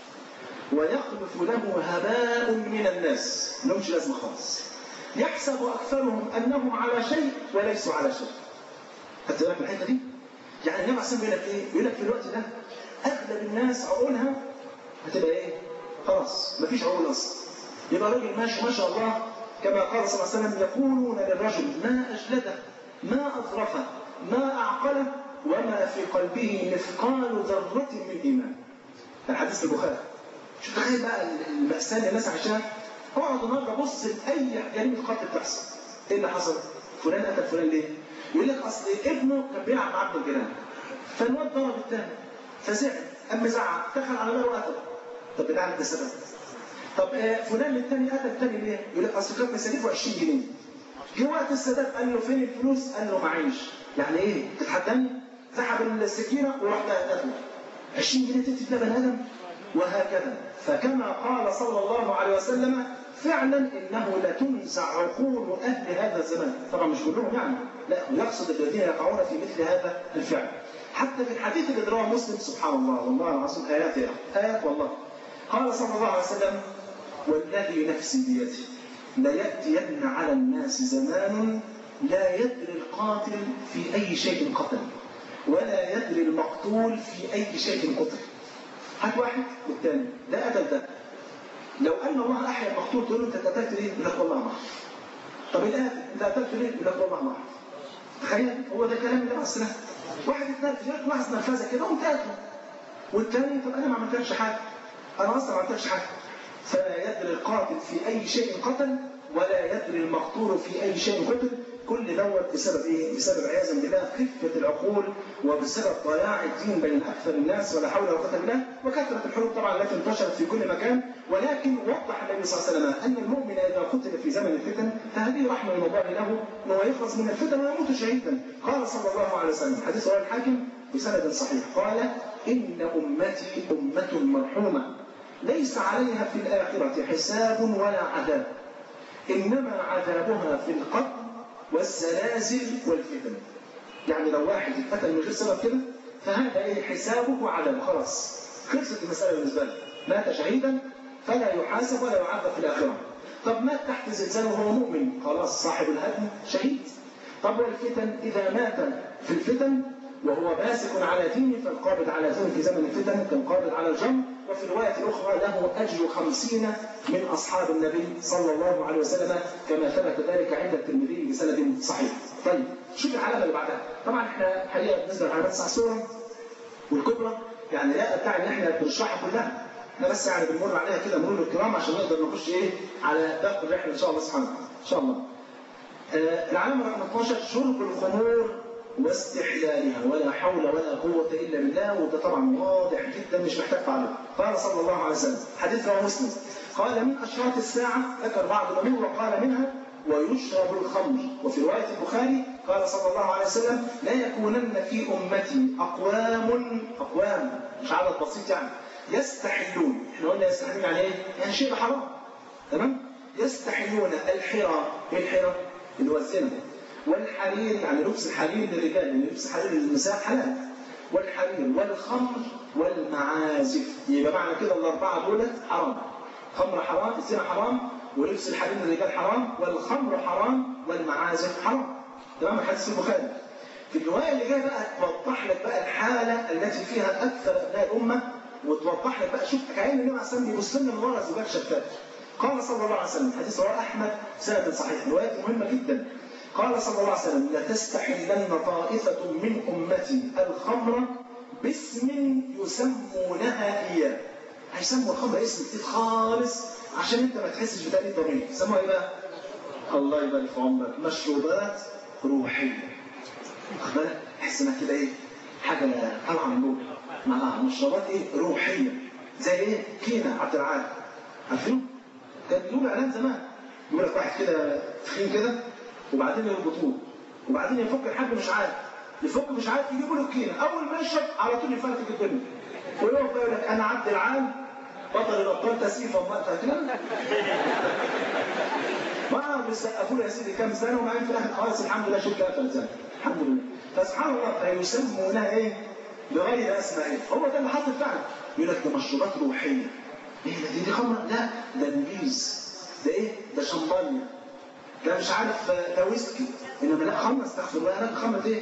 ويخلف له هباء من الناس لهمش لازمه خالص يحسب اكثرهم انهم على شيء وليسوا على شيء خدت بالك من الحته دي؟ يعني النبي عليه الصلاه والسلام بيقول لك ايه؟ بيقول لك في الوقت ده اغلب الناس عقولها هتبقى ايه؟ خلاص مفيش عقول اصلا. يبقى راجل ماشي ما شاء الله كما قال صلى الله عليه وسلم يقولون للرجل ما اجلده ما اظرفه ما اعقله وما في قلبه مثقال ذره من ايمان. ده حديث البخاري. شوف تخيل بقى المأساة اللي الناس عايشاها اقعد النهارده بص لاي جريمه قتل بتحصل. ايه اللي حصل؟ فلان قتل فلان ليه؟ يقول لك اصل ابنه كان بيلعب مع عبد الجيران. فالواد ضرب الثاني فزعل اما زعق دخل على باله وقتله طب ده عندك سبب طب آه فلان الثاني قتل الثاني ليه؟ يقول لك اصل كان مسالفه 20 جنيه جه وقت السداد قال له فين الفلوس؟ قال له معيش يعني ايه؟ تتحداني؟ سحب السكينه وراح قتله 20 جنيه تكتب ده بني ادم وهكذا فكما قال صلى الله عليه وسلم فعلا انه لتنزع عقول اهل هذا الزمان طبعا مش كلهم يعني لا يقصد الذين يقعون في مثل هذا الفعل حتى في الحديث اللي رواه مسلم سبحان الله والله العظيم ايات يا ايات والله قال صلى الله عليه وسلم والذي نفسي بيده لياتين على الناس زمان لا يدري القاتل في اي شيء قتل ولا يدري المقتول في اي شيء قتل هات واحد والثاني ده قتل ده لو ان الله احيا المقتول تقول له انت قتلت ليه؟ يقول لك والله ما اعرف طب القاتل انت قتلت ليه؟ يقول لك والله ما اعرف تخيل هو ده كلام النبي عليه السلام واحد اتنرفز يقول لحظه نرفزه كده وانت قاتله والثاني طب انا ما عملتلكش حاجه انا اصلا ما عملتلكش حاجه فلا يدري القاتل في اي شيء قتل ولا يدري المقتول في اي شيء قتل كل دوت بسبب ايه؟ بسبب عياذا بالله خفه العقول وبسبب ضياع الدين بين اكثر الناس ولا حول ولا قوه بالله وكثره الحروب طبعا التي انتشرت في كل مكان ولكن وضح النبي صلى الله عليه وسلم ان المؤمن اذا قتل في زمن الفتن فهذه رحمه من الله له انه يخلص من الفتن ويموت شهيدا قال صلى الله عليه وسلم حديث رواه الحاكم بسند صحيح قال ان امتي امه مرحومه ليس عليها في الاخره حساب ولا عذاب انما عذابها في القبر والزلازل والفتن يعني لو واحد اتقتل من غير سبب كده فهذا ايه حسابه وعذابه خلاص خلصت المساله بالنسبه له مات شهيدا فلا يحاسب ولا يعذب في الاخره طب مات تحت زلزال وهو مؤمن خلاص صاحب الهدم شهيد طب والفتن اذا مات في الفتن وهو باسك على دينه فالقابض على دينه في زمن الفتن كالقابض على الجمر وفي رواية أخرى له أجر خمسين من أصحاب النبي صلى الله عليه وسلم كما ثبت ذلك عند الترمذي بسند صحيح. طيب شوف العلامة اللي بعدها. طبعا احنا حقيقة بالنسبة للعلامات تسع صور والكبرى يعني لا بتاع ان احنا بنشرحها كلها. احنا بس يعني بنمر عليها كده مرور الكرام عشان نقدر نخش ايه على باقي الرحلة إن شاء الله سبحانه وتعالى. إن شاء الله. آه العلامة رقم 12 شرب الخمور واستحلالها ولا حول ولا قوة إلا بالله وده طبعا واضح جدا مش محتاج تعليق قال صلى الله عليه وسلم حديث رواه مسلم قال من أشراط الساعة ذكر بعض الأمور وقال منها ويشرب الخمر وفي رواية البخاري قال صلى الله عليه وسلم لا يكونن في أمتي أقوام أقوام مش عدد بسيط يعني يستحلون احنا قلنا يستحلون يعني ايه؟ يعني شيء حرام تمام؟ يستحلون الحرى ايه الحرى؟ اللي هو الزنا والحرير يعني لبس الحرير للرجال يعني لبس الحرير للنساء حلال والحرير والخمر والمعازف يبقى معنى كده الاربعه دول حرام خمر حرام الزنا حرام ولبس الحرير للرجال حرام والخمر حرام والمعازف حرام تمام الحديث البخاري في الروايه اللي جايه بقى توضح لك بقى الحاله التي فيها اكثر ابناء الامه وتوضح لك بقى شوف كأن النبي عليه الصلاه بيبص لنا من ورا زجاج شفاف قال صلى الله عليه وسلم حديث رواه احمد سند صحيح روايه مهمه جدا قال صلى الله عليه وسلم لتستحلن طائفة من أمتي الخمر باسم يسمونها إياه هيسموا الخمر اسم جديد خالص عشان انت ما تحسش بتأنيب ضمير سموها ايه بقى؟ الله يبارك في عمرك مشروبات روحية واخد بالك؟ تحس انها كده ايه؟ حاجة طالعة من جوه مع مشروبات ايه؟ روحية زي ايه؟ كينا عبد العال عارفين؟ كان بيقول اعلان زمان يقول لك واحد كده تخين كده وبعدين يربطوه وبعدين يفك الحاج مش عارف يفك مش عارف يجيبوا له كينه اول ما يشرب على طول يفرتك الدنيا ويقف بقى يقول لك انا عبد العال بطل الابطال تسقيفا ما فاكرين ما بيسقفوا له يا سيدي كام سنه وبعدين في الاخر خلاص الحمد لله شركه قفلت الحمد لله فسبحان الله فيسمونها ايه؟ بغير اسمائها هو ده اللي حصل فعلا يقول لك ده مشروبات روحيه ايه ده دي, دي خمره لا ده نبيذ ده ايه؟ ده شمبانيا ده مش عارف ده ويسكي انما لا خمر استغفر الله انا خمر ايه؟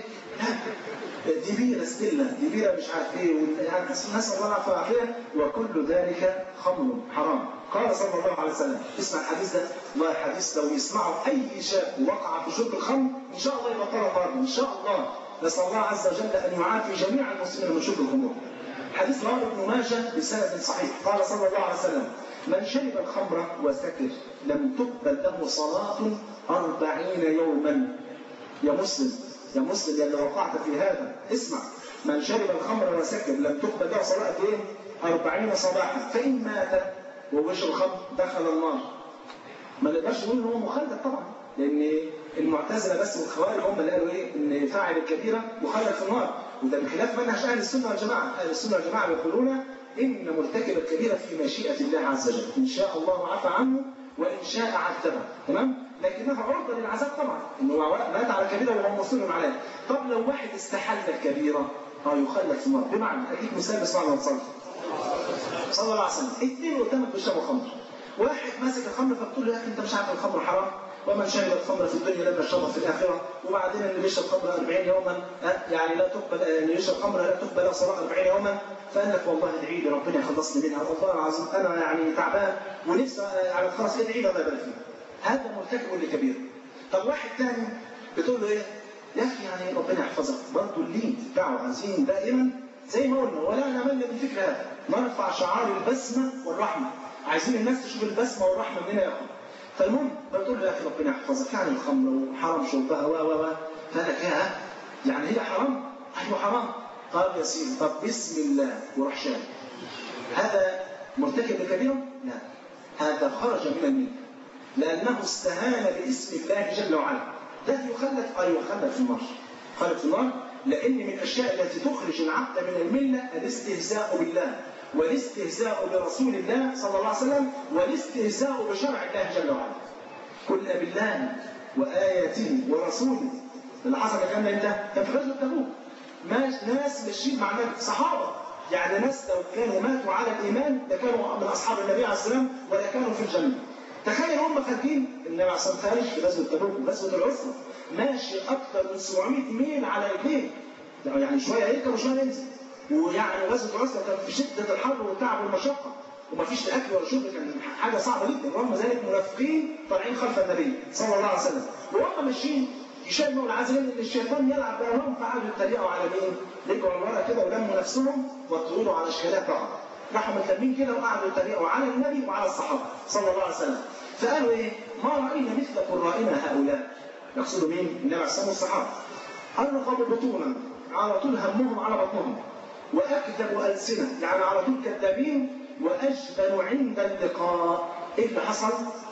لا دي بيرة ستيلا دي بيرة مش عارف ايه يعني نسأل الله العافية والعافية وكل ذلك خمر حرام قال صلى الله عليه وسلم اسمع الحديث ده والله الحديث لو يسمعه اي شاب وقع في شرب الخمر ان شاء الله يبطل النار ان شاء الله نسأل الله عز وجل ان يعافي جميع المسلمين من شرب الخمور حديث رواه ابن ماجه بسند صحيح قال صلى الله عليه وسلم من شرب الخمر وسكر لم تقبل له صلاة أربعين يوما يا مسلم يا مسلم يا اللي وقعت في هذا اسمع من شرب الخمر وسكر لم تقبل له صلاة ايه؟ أربعين صباحا فإن مات وهو يشرب الخمر دخل النار ما نقدرش نقول ان هو مخلد طبعا لان المعتزله بس والخوارج هم اللي قالوا ايه ان فاعل الكبيره مخلد في النار وده بخلاف منهج اهل السنه والجماعه اهل السنه والجماعه يقولون ان مرتكب الكبيره في مشيئه الله عز وجل ان شاء الله عفى عنه وان شاء عذبه تمام لكنها عرضه للعذاب طبعا انه مات على كبيره وهو مصر عليها طب لو واحد استحل الكبيره اه يخلد في النار بمعنى اديك مثال بس معنى صلى صلى الله عليه وسلم اثنين قدامك بيشربوا خمر واحد ماسك الخمر فبتقول له يا اخي انت مش عارف الخمر حرام ومن شرب الخمر في الدنيا لم يشربها في الاخره وبعدين اللي بيشرب خمر 40 يوما يعني لا تقبل اللي يشرب خمر لا تقبل له صلاه 40 يوما فقال لك والله ادعي لي ربنا يخلصني منها والله العظيم انا يعني تعبان ونفسي يعني خلاص ادعي لي الله يبارك فيك هذا مرتكب لكبير طب واحد ثاني بتقول له ايه يا اخي يعني ربنا يحفظك برضه اللين دعوه عايزين دائما زي ما قلنا ولا نمل من فكر هذا نرفع شعار البسمه والرحمه عايزين الناس تشوف البسمه والرحمه مننا يا اخوان فالمهم بتقول له يا اخي ربنا يحفظك يعني الخمر وحرام شربها و و و فقال لك يا يعني هي حرام؟ ايوه حرام قال يا سيدي طب بسم الله وروح شارب هذا مرتكب لكبيره؟ لا هذا خرج من المله لانه استهان باسم الله جل وعلا ده يخلد ايوه يخلد في النار خلد في النار لان من الاشياء التي تخرج العبد من المله الاستهزاء بالله والاستهزاء برسول الله صلى الله عليه وسلم والاستهزاء بشرع الله جل وعلا قل بالله واياته ورسوله اللي حصل الكلام ده امتى؟ كان في غزوه تبوك ناس ماشيين مع النبي صحابه يعني ناس لو كانوا ماتوا على الايمان لكانوا من اصحاب النبي عليه السلام ولا كانوا في الجنه. تخيل هم خارجين النبي عليه الصلاه والسلام خارج في غزوه تبوك غزوه العسره ماشي اكثر من 700 ميل على رجليه يعني شويه يركب وشويه ينزل ويعني غزوه العسره كان في شده الحر والتعب والمشقه ومفيش لا اكل ولا شرب كان حاجه صعبه جدا ورغم ذلك منافقين طالعين خلف النبي صلى الله عليه وسلم وهم ماشيين يشاء المولى عز وجل ان الشيطان يلعب بينهم فقعدوا يتريقوا على مين؟ رجعوا لورا كده ولموا نفسهم وطولوا على اشكالات فقط. راحوا متلمين كده وقعدوا يتريقوا على النبي وعلى الصحابه صلى الله عليه وسلم. فقالوا ايه؟ ما راينا مثل قرائنا هؤلاء. يقصدوا مين؟ النبي عليه الصلاه والسلام والصحابه. ارغب بطونا على طول همهم على بطنهم. واكذب السنه يعني على طول كذابين واجبن عند اللقاء. ايه اللي حصل؟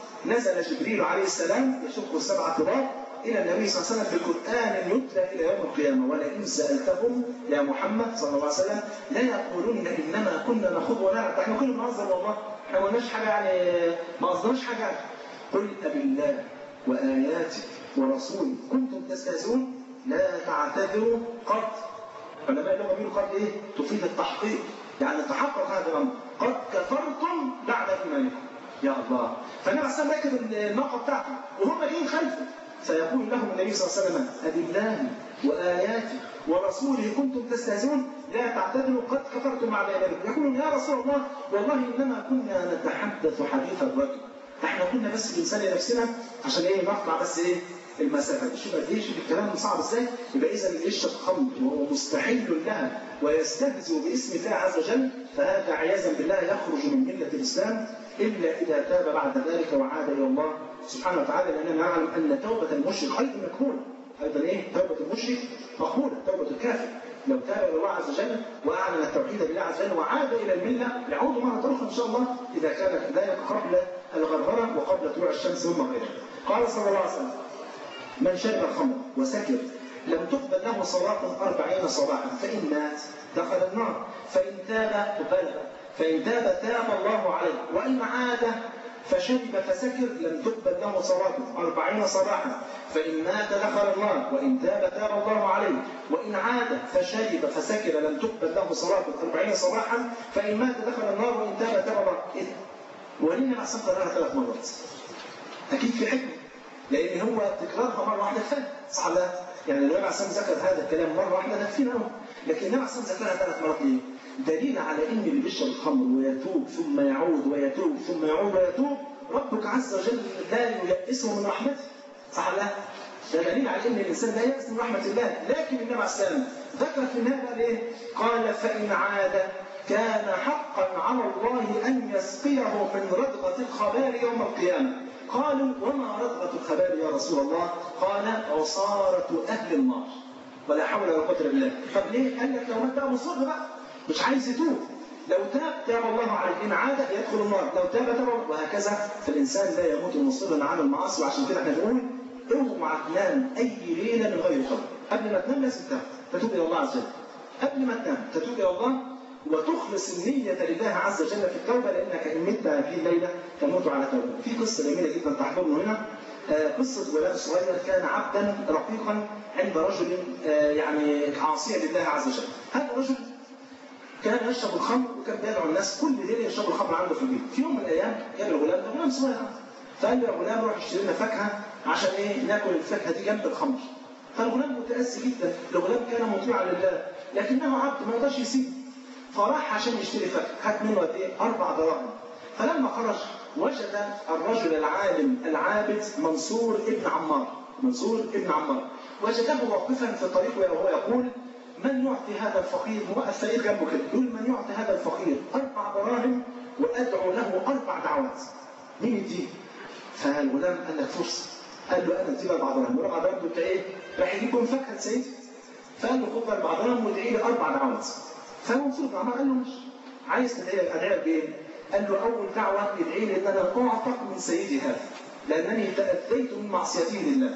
نزل جبريل عليه السلام يشق السبع كبار الى النبي صلى الله عليه وسلم بقران يتلى الى يوم القيامه ولئن سالتهم يا محمد صلى الله عليه وسلم لا يقولون انما كنا نخوض ونلعب احنا كنا بنهزر والله احنا ما قلناش حاجه يعني ما قصدناش حاجه قل بالله واياته ورسوله كنتم تستهزئون لا تعتذروا قد علماء اللغه بيقولوا قد ايه؟ تفيد التحقيق يعني تحقق هذا الامر قد كفرتم بعد ايمانكم يا الله فالنبي عليه الصلاه والسلام راكب الناقه بتاعته وهم جايين خلفه فيقول لهم النبي صلى الله عليه وسلم أبالله وآياته ورسوله كنتم تستهزئون لا تعتذروا قد كفرتم بعد إيمانكم يقولون يا رسول الله والله إنما كنا نتحدث حديث الرجل احنا كنا بس بنسلي نفسنا عشان ايه نطلع بس ايه المسافه دي شوف قد ايه شوف الكلام صعب ازاي يبقى اذا اللي يشرب خمر وهو مستحل لها ويستهزئ باسم الله عز وجل فهذا عياذا بالله يخرج من مله الاسلام الا اذا تاب بعد ذلك وعاد الى الله سبحانه وتعالى لاننا نعلم ان توبه المشرك ايضا مقبوله ايضا ايه توبه المشرك مقبوله توبه الكافر لو تاب الى الله عز وجل واعلن التوحيد لله عز وجل وعاد الى المله يعود مره اخرى ان شاء الله اذا كان ذلك قبل الغرغره وقبل طلوع الشمس ثم غيرها. قال صلى الله عليه وسلم: من شرب الخمر وسكر لم تقبل له صلاة أربعين صباحا فإن مات دخل النار فإن تاب بلغ فإن تاب تاب الله عليه وإن عاد فشرب فسكر لم تقبل له صلاة أربعين صباحا فإن مات دخل النار وإن تاب تاب الله عليه وإن عاد فشرب فسكر لم تقبل له صلاة أربعين صباحا فإن مات دخل النار وإن تاب تاب الله إيه وليه مع سنة ثلاث مرات أكيد في حكمة لأن هو تكرارها مرة واحدة كفاية صح لا؟ يعني النبي عليه الصلاة ذكر هذا الكلام مرة واحدة ده كفينا له لكن النبي عليه الصلاة ذكرها ثلاث مرات ليه؟ دليل على ان اللي بيشرب الخمر ويتوب ثم يعود ويتوب ثم يعود ويتوب ربك عز وجل لا ييأسه من رحمته صح لا؟ ده دليل على ان الانسان لا يأس من رحمه الله لكن النبي عليه السلام ذكر في النهايه قال ايه؟ قال فان عاد كان حقا على الله ان يسقيه من رضغه الخبال يوم القيامه قالوا وما رضغه الخبال يا رسول الله؟ قال عصاره اهل النار ولا حول ولا قوه الا بالله طب ليه؟ قال لك لو انت مصر بقى مش عايز يتوب لو تاب تاب الله عليه ان عاد يدخل النار لو تاب تاب وهكذا فالانسان لا يموت مصرا على المعاصي وعشان كده احنا بنقول اوعى تنام اي ليله من غير قبل قبل ما تنام لازم تتوب تتوب الى الله عز وجل قبل ما تنام تتوب الى الله وتخلص النية لله عز وجل في التوبة لأنك إن مت في الليلة تموت على توبة. في قصة جميلة جدا تحضرنا هنا قصة ولاد صغير كان عبدا رقيقا عند رجل يعني عاصيا لله عز وجل. هذا الرجل كان يشرب الخمر وكان بيدعو الناس كل ليله يشربوا الخمر عنده في البيت. في يوم من الايام جاب الغلام ده غلام صغير فقال له يا غلام روح اشتري لنا فاكهه عشان ايه ناكل الفاكهه دي جنب الخمر. فالغلام متاسي جدا، الغلام كان مطيعا لله لكنه عبد ما يقدرش يسيب. فراح عشان يشتري فاكهه، خد منه قد ايه؟ اربع دراهم. فلما خرج وجد الرجل العالم العابد منصور ابن عمار، منصور ابن عمار، وجده واقفا في طريقه وهو يقول من يعطي هذا الفقير موقف فقير جنبه كده يقول من يعطي هذا الفقير اربع دراهم وادعو له اربع دعوات مين يديه فالغلام قال لك فرصه قال له انا ادي لك بعض درهم وربع درهم قلت ايه؟ راح يجيبكم فاكهه سيدي فقال له خد اربع درهم وادعي لي اربع دعوات فمنصور بن عمار قال له مش عايز تدعي لك ادعي لك بايه؟ قال له اول دعوه ادعي لي ان انا اعتق من سيدي هذا لانني تاذيت من معصيته لله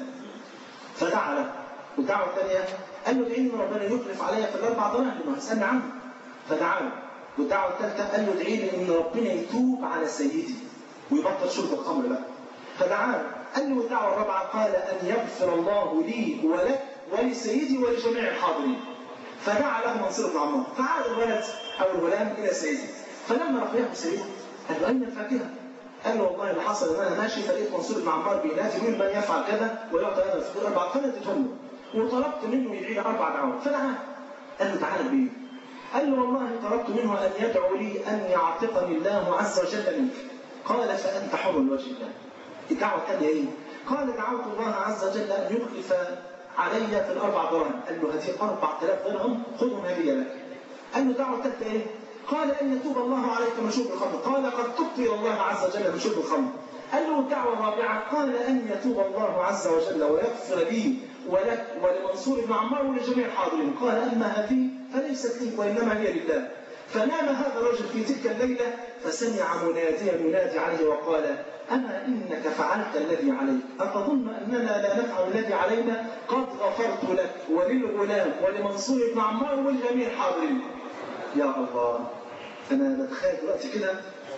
فدعا له والدعوه الثانيه قال له ادعي ان ربنا يخلف عليا في الاربع دراهم لانه هيسالني عنه فدعا له والدعوه الثالثه قال له ادعي لي ان ربنا يتوب على سيدي ويبطل شرب الخمر بقى فدعا له قال له الدعوه الرابعه قال ان يغفر الله لي ولك ولسيدي ولجميع الحاضرين فدعا له منصور بن عمار فعاد الولد او الغلام الى سيده فلما راح ياخذ سيده قال له اين الفاكهه؟ قال له والله اللي حصل ان انا ماشي فلقيت منصور بن عمار بينادي يقول من يفعل كذا ويعطي هذا الفطور اربع فانا اديتهم له وطلبت منه يدعي لي اربع دعوات فدعا قال له تعالى بيه قال له والله طلبت منه ان يدعو لي ان يعتقني الله عز وجل منك قال فانت حر لوجه الله الدعوه الثانيه ايه؟ قال دعوت الله عز وجل ان يخلف علي في الاربع دراهم قال له هذه 4000 درهم خذهم هديه لك قال له الدعوه الثالثه ايه؟ قال ان يتوب الله عليك من شرب الخمر قال قد تبت الى الله عز وجل من شرب الخمر قال له الدعوه الرابعه قال ان يتوب الله عز وجل ويغفر لي ولك ولمنصور بن عمار ولجميع الحاضرين قال اما هذه فليست لي وانما هي لله فنام هذا الرجل في تلك الليله فسمع مناديا ينادي عليه وقال أما إنك فعلت الذي عليك أتظن أننا لا نفعل الذي علينا قد غفرت لك وللغلام ولمنصور بن عمار ولجميع الحاضرين يا الله أنا بتخيل دلوقتي كده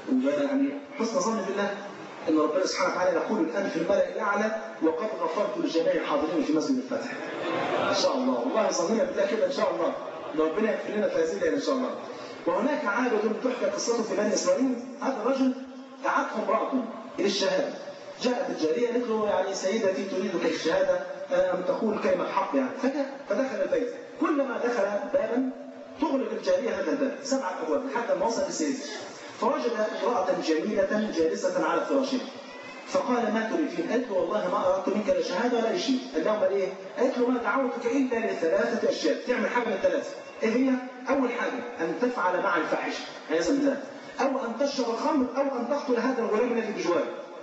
يعني حسن ظن بالله أن ربنا سبحانه وتعالى يقول الآن في الملأ الأعلى وقد غفرت لجميع الحاضرين في مسجد الفتح إن شاء الله والله ظننا بالله كده إن شاء الله أن ربنا يغفر لنا في هذه الليلة إن شاء الله وهناك عابد تحكى قصته في بني إسرائيل هذا الرجل دعته امرأته إلى الشهادة جاءت الجارية قالت له يعني سيدتي تريدك الشهادة أن تقول كلمة حق يعني فجاء فدخل البيت كلما دخل بابا تغلق الجارية هذا الباب سبعة أبواب لحد ما وصل لسيدته فوجد امرأة جميلة جالسة على فراشها فقال ما تريدين؟ قالت له والله ما اردت منك لا شهاده ولا شيء، قال لهم ايه؟ قالت له ما دعوتك الا لثلاثه اشياء، تعمل حاجه من الثلاثه، ايه هي؟ اول حاجه ان تفعل معي الفاحشه، هذا مثال، او ان تشرب الخمر او ان تقتل هذا الغلام الذي بجوارك.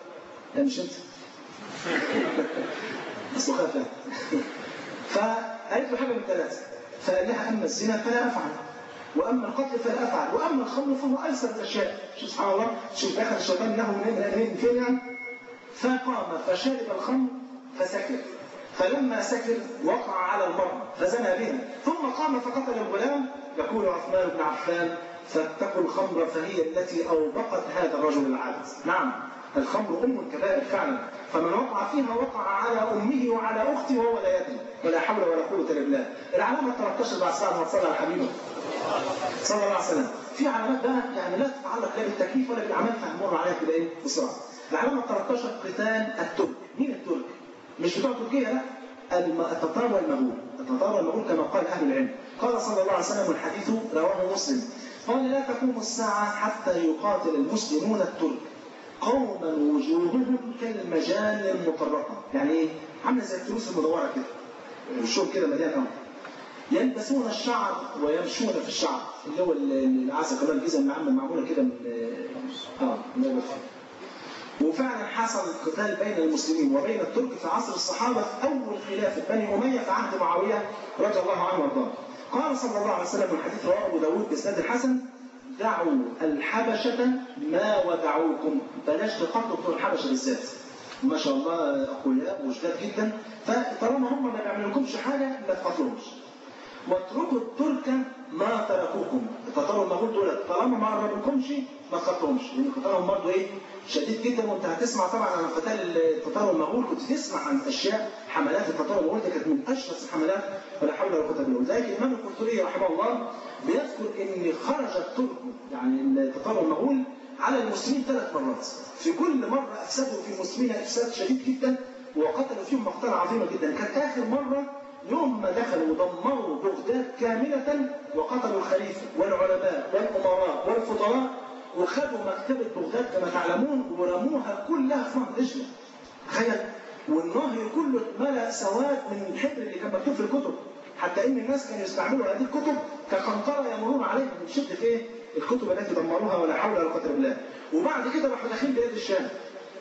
لا مش انت. بس خاف فقالت له حاجه من الثلاثه، فقال لها اما الزنا فلا افعل، واما القتل فلا افعل، واما الخمر فهو ايسر الاشياء، شوف سبحان الله، شوف دخل الشيطان انه من فين يعني؟ فقام فشرب الخمر فسكر فلما سكر وقع على المرأة فزنى بها ثم قام فقتل الغلام يقول عثمان بن عفان فاتقوا الخمر فهي التي أوبقت هذا الرجل العابد نعم الخمر أم الكبائر فعلا فمن وقع فيها وقع على أمه وعلى أخته وهو لا يدري ولا حول ولا قوة إلا بالله العلامة 13 بعد ساعة ما صلى على حبيبه صلى الله عليه وسلم في علامات بقى يعني لا تتعلق لا بالتكليف ولا بالأعمال فهنمر عليها كده إيه بسرعة العلامة 13 قتال الترك مين الترك؟ مش بتوع تركيا لا التتار والمغول التتار والمغول كما قال أهل العلم قال صلى الله عليه وسلم والحديث رواه مسلم قال لا تقوم الساعة حتى يقاتل المسلمون الترك قوما وجوههم كالمجال المطرقة يعني ايه؟ عامله زي الفلوس المدورة كده وشهم كده مليان قوي يلبسون الشعر ويمشون في الشعر اللي هو العسل كمان الجزم المعمل معموله كده من اه من وفعلا حصل القتال بين المسلمين وبين الترك في عصر الصحابه في اول خلافه بني اميه في عهد معاويه رضي الله عنه وارضاه. قال صلى الله عليه وسلم الحديث رواه ابو داود باسناد الحسن دعوا الحبشه ما ودعوكم بلاش تقاتلوا بتوع الحبشه بالذات. ما شاء الله اقوياء وشداد جدا فطالما هم ما بيعملوا لكمش حاجه ما تقاتلوهمش. واتركوا الترك ما تركوكم التتار والمغول دول طالما ما قربوكمش ما تقاتلوهمش لان قتالهم برضه ايه شديد جدا وانت هتسمع طبعا عن قتال التتار والمغول كنت تسمع عن اشياء حملات التتار والمغول دي كانت من اشرس الحملات ولا حول ولا قوه الا بالله لذلك الامام القرطبي رحمه الله بيذكر ان خرج الترك يعني التتار والمغول على المسلمين ثلاث مرات في كل مره افسدوا في المسلمين افساد شديد جدا وقتلوا فيهم مقتله عظيمه جدا كانت اخر مره يوم ما دخلوا ودمروا بغداد كاملة وقتلوا الخليفة والعلماء والأمراء والفضلاء وخدوا مكتبة بغداد كما تعلمون ورموها كلها في نهر دجلة. تخيل والنهر كله اتملأ سواد من الحبر اللي كان مكتوب في الكتب حتى ان الناس كانوا يستعملوا هذه الكتب كقنطرة يمرون عليها من شدة ايه؟ الكتب التي دمروها ولا حول ولا قوة الا بالله. وبعد كده راحوا داخلين بلاد الشام.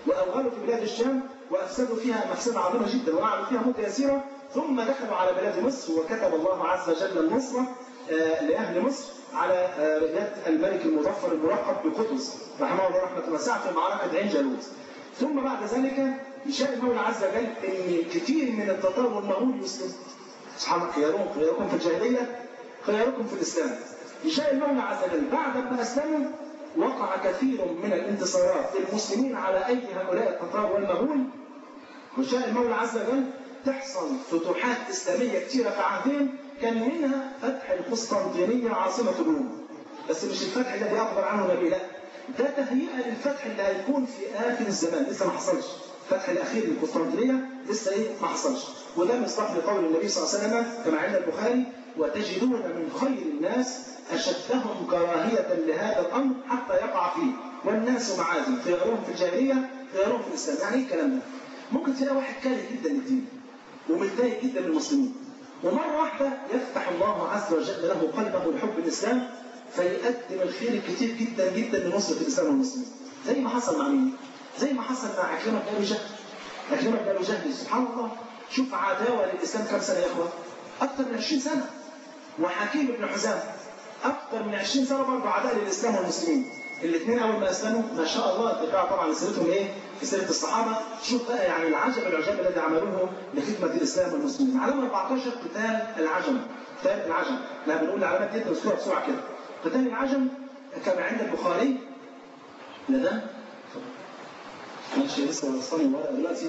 وأوغلوا في بلاد الشام وأفسدوا فيها مفسدة عظيمة جدا وقعدوا فيها مدة يسيرة ثم دخلوا على بلاد مصر وكتب الله عز وجل النصرة لأهل مصر على يد الملك المظفر الملقب بقطز رحمه الله رحمة واسعة في معركة عين جالوت ثم بعد ذلك يشاء المولى عز وجل ان كثير من التتار والمغول يسلموا سبحان الله خيارهم خياركم في الجاهليه خياركم في الاسلام يشاء المولى عز وجل بعد ما اسلموا وقع كثير من الانتصارات للمسلمين على ايدي هؤلاء التتار والمغول وشاء المولى عز وجل تحصل فتوحات اسلاميه كثيره في عهدهم كان منها فتح القسطنطينيه عاصمه الروم بس مش الفتح الذي اخبر عنه النبي لا ده تهيئه للفتح اللي هيكون في اخر الزمان لسه ما حصلش الفتح الاخير للقسطنطينيه لسه ايه ما حصلش وده مصداق لقول النبي صلى الله عليه وسلم كما عند البخاري وتجدون من خير الناس اشدهم كراهيه لهذا الامر حتى يقع فيه والناس معازم خيارهم في الجاهليه خيارهم في الاسلام يعني ايه الكلام ده؟ ممكن تلاقي واحد كاره جدا للدين ومتضايق جدا من المسلمين ومره واحده يفتح الله عز وجل له قلبه لحب الاسلام فيقدم الخير الكثير جدا جدا لنصرة الإسلام والمسلمين زي ما حصل مع مين؟ زي ما حصل مع عكرمة بن أبي جهل عكرمة بن أبي جهل سبحان الله شوف عداوة للإسلام كم سنة يا إخوة؟ أكثر من 20 سنة وحكيم بن حزام أكثر من 20 سنة برضه عداء للإسلام والمسلمين الاثنين أول ما أسلموا ما شاء الله اتباع طبعا سيرتهم إيه؟ في سيرة الصحابة شوف بقى يعني العجب العجاب الذي عملوه لخدمة الإسلام والمسلمين علامة 14 قتال العجم قتال العجم لا بنقول العلامات دي بسرعة بسرعة كده قتال العجم كما عند البخاري لا ده ماشي لسه وصلني ورقه دلوقتي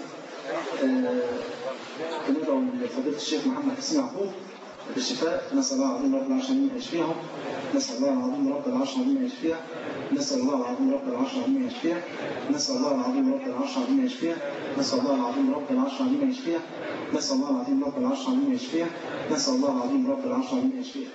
بندعو لفضيله الشيخ محمد حسين يعقوب بالشفاء نسال الله العظيم رب العالمين ان يشفيهم نسال الله العظيم رب العرش العظيم ان يشفيها نسال الله العظيم رب العرش العظيم ان يشفيها نسال الله العظيم رب العرش العظيم ان يشفيها نسال الله العظيم رب العرش العظيم ان يشفيها نسال الله العظيم رب العرش العظيم ان يشفيها نسال الله العظيم رب العرش العظيم ان يشفيها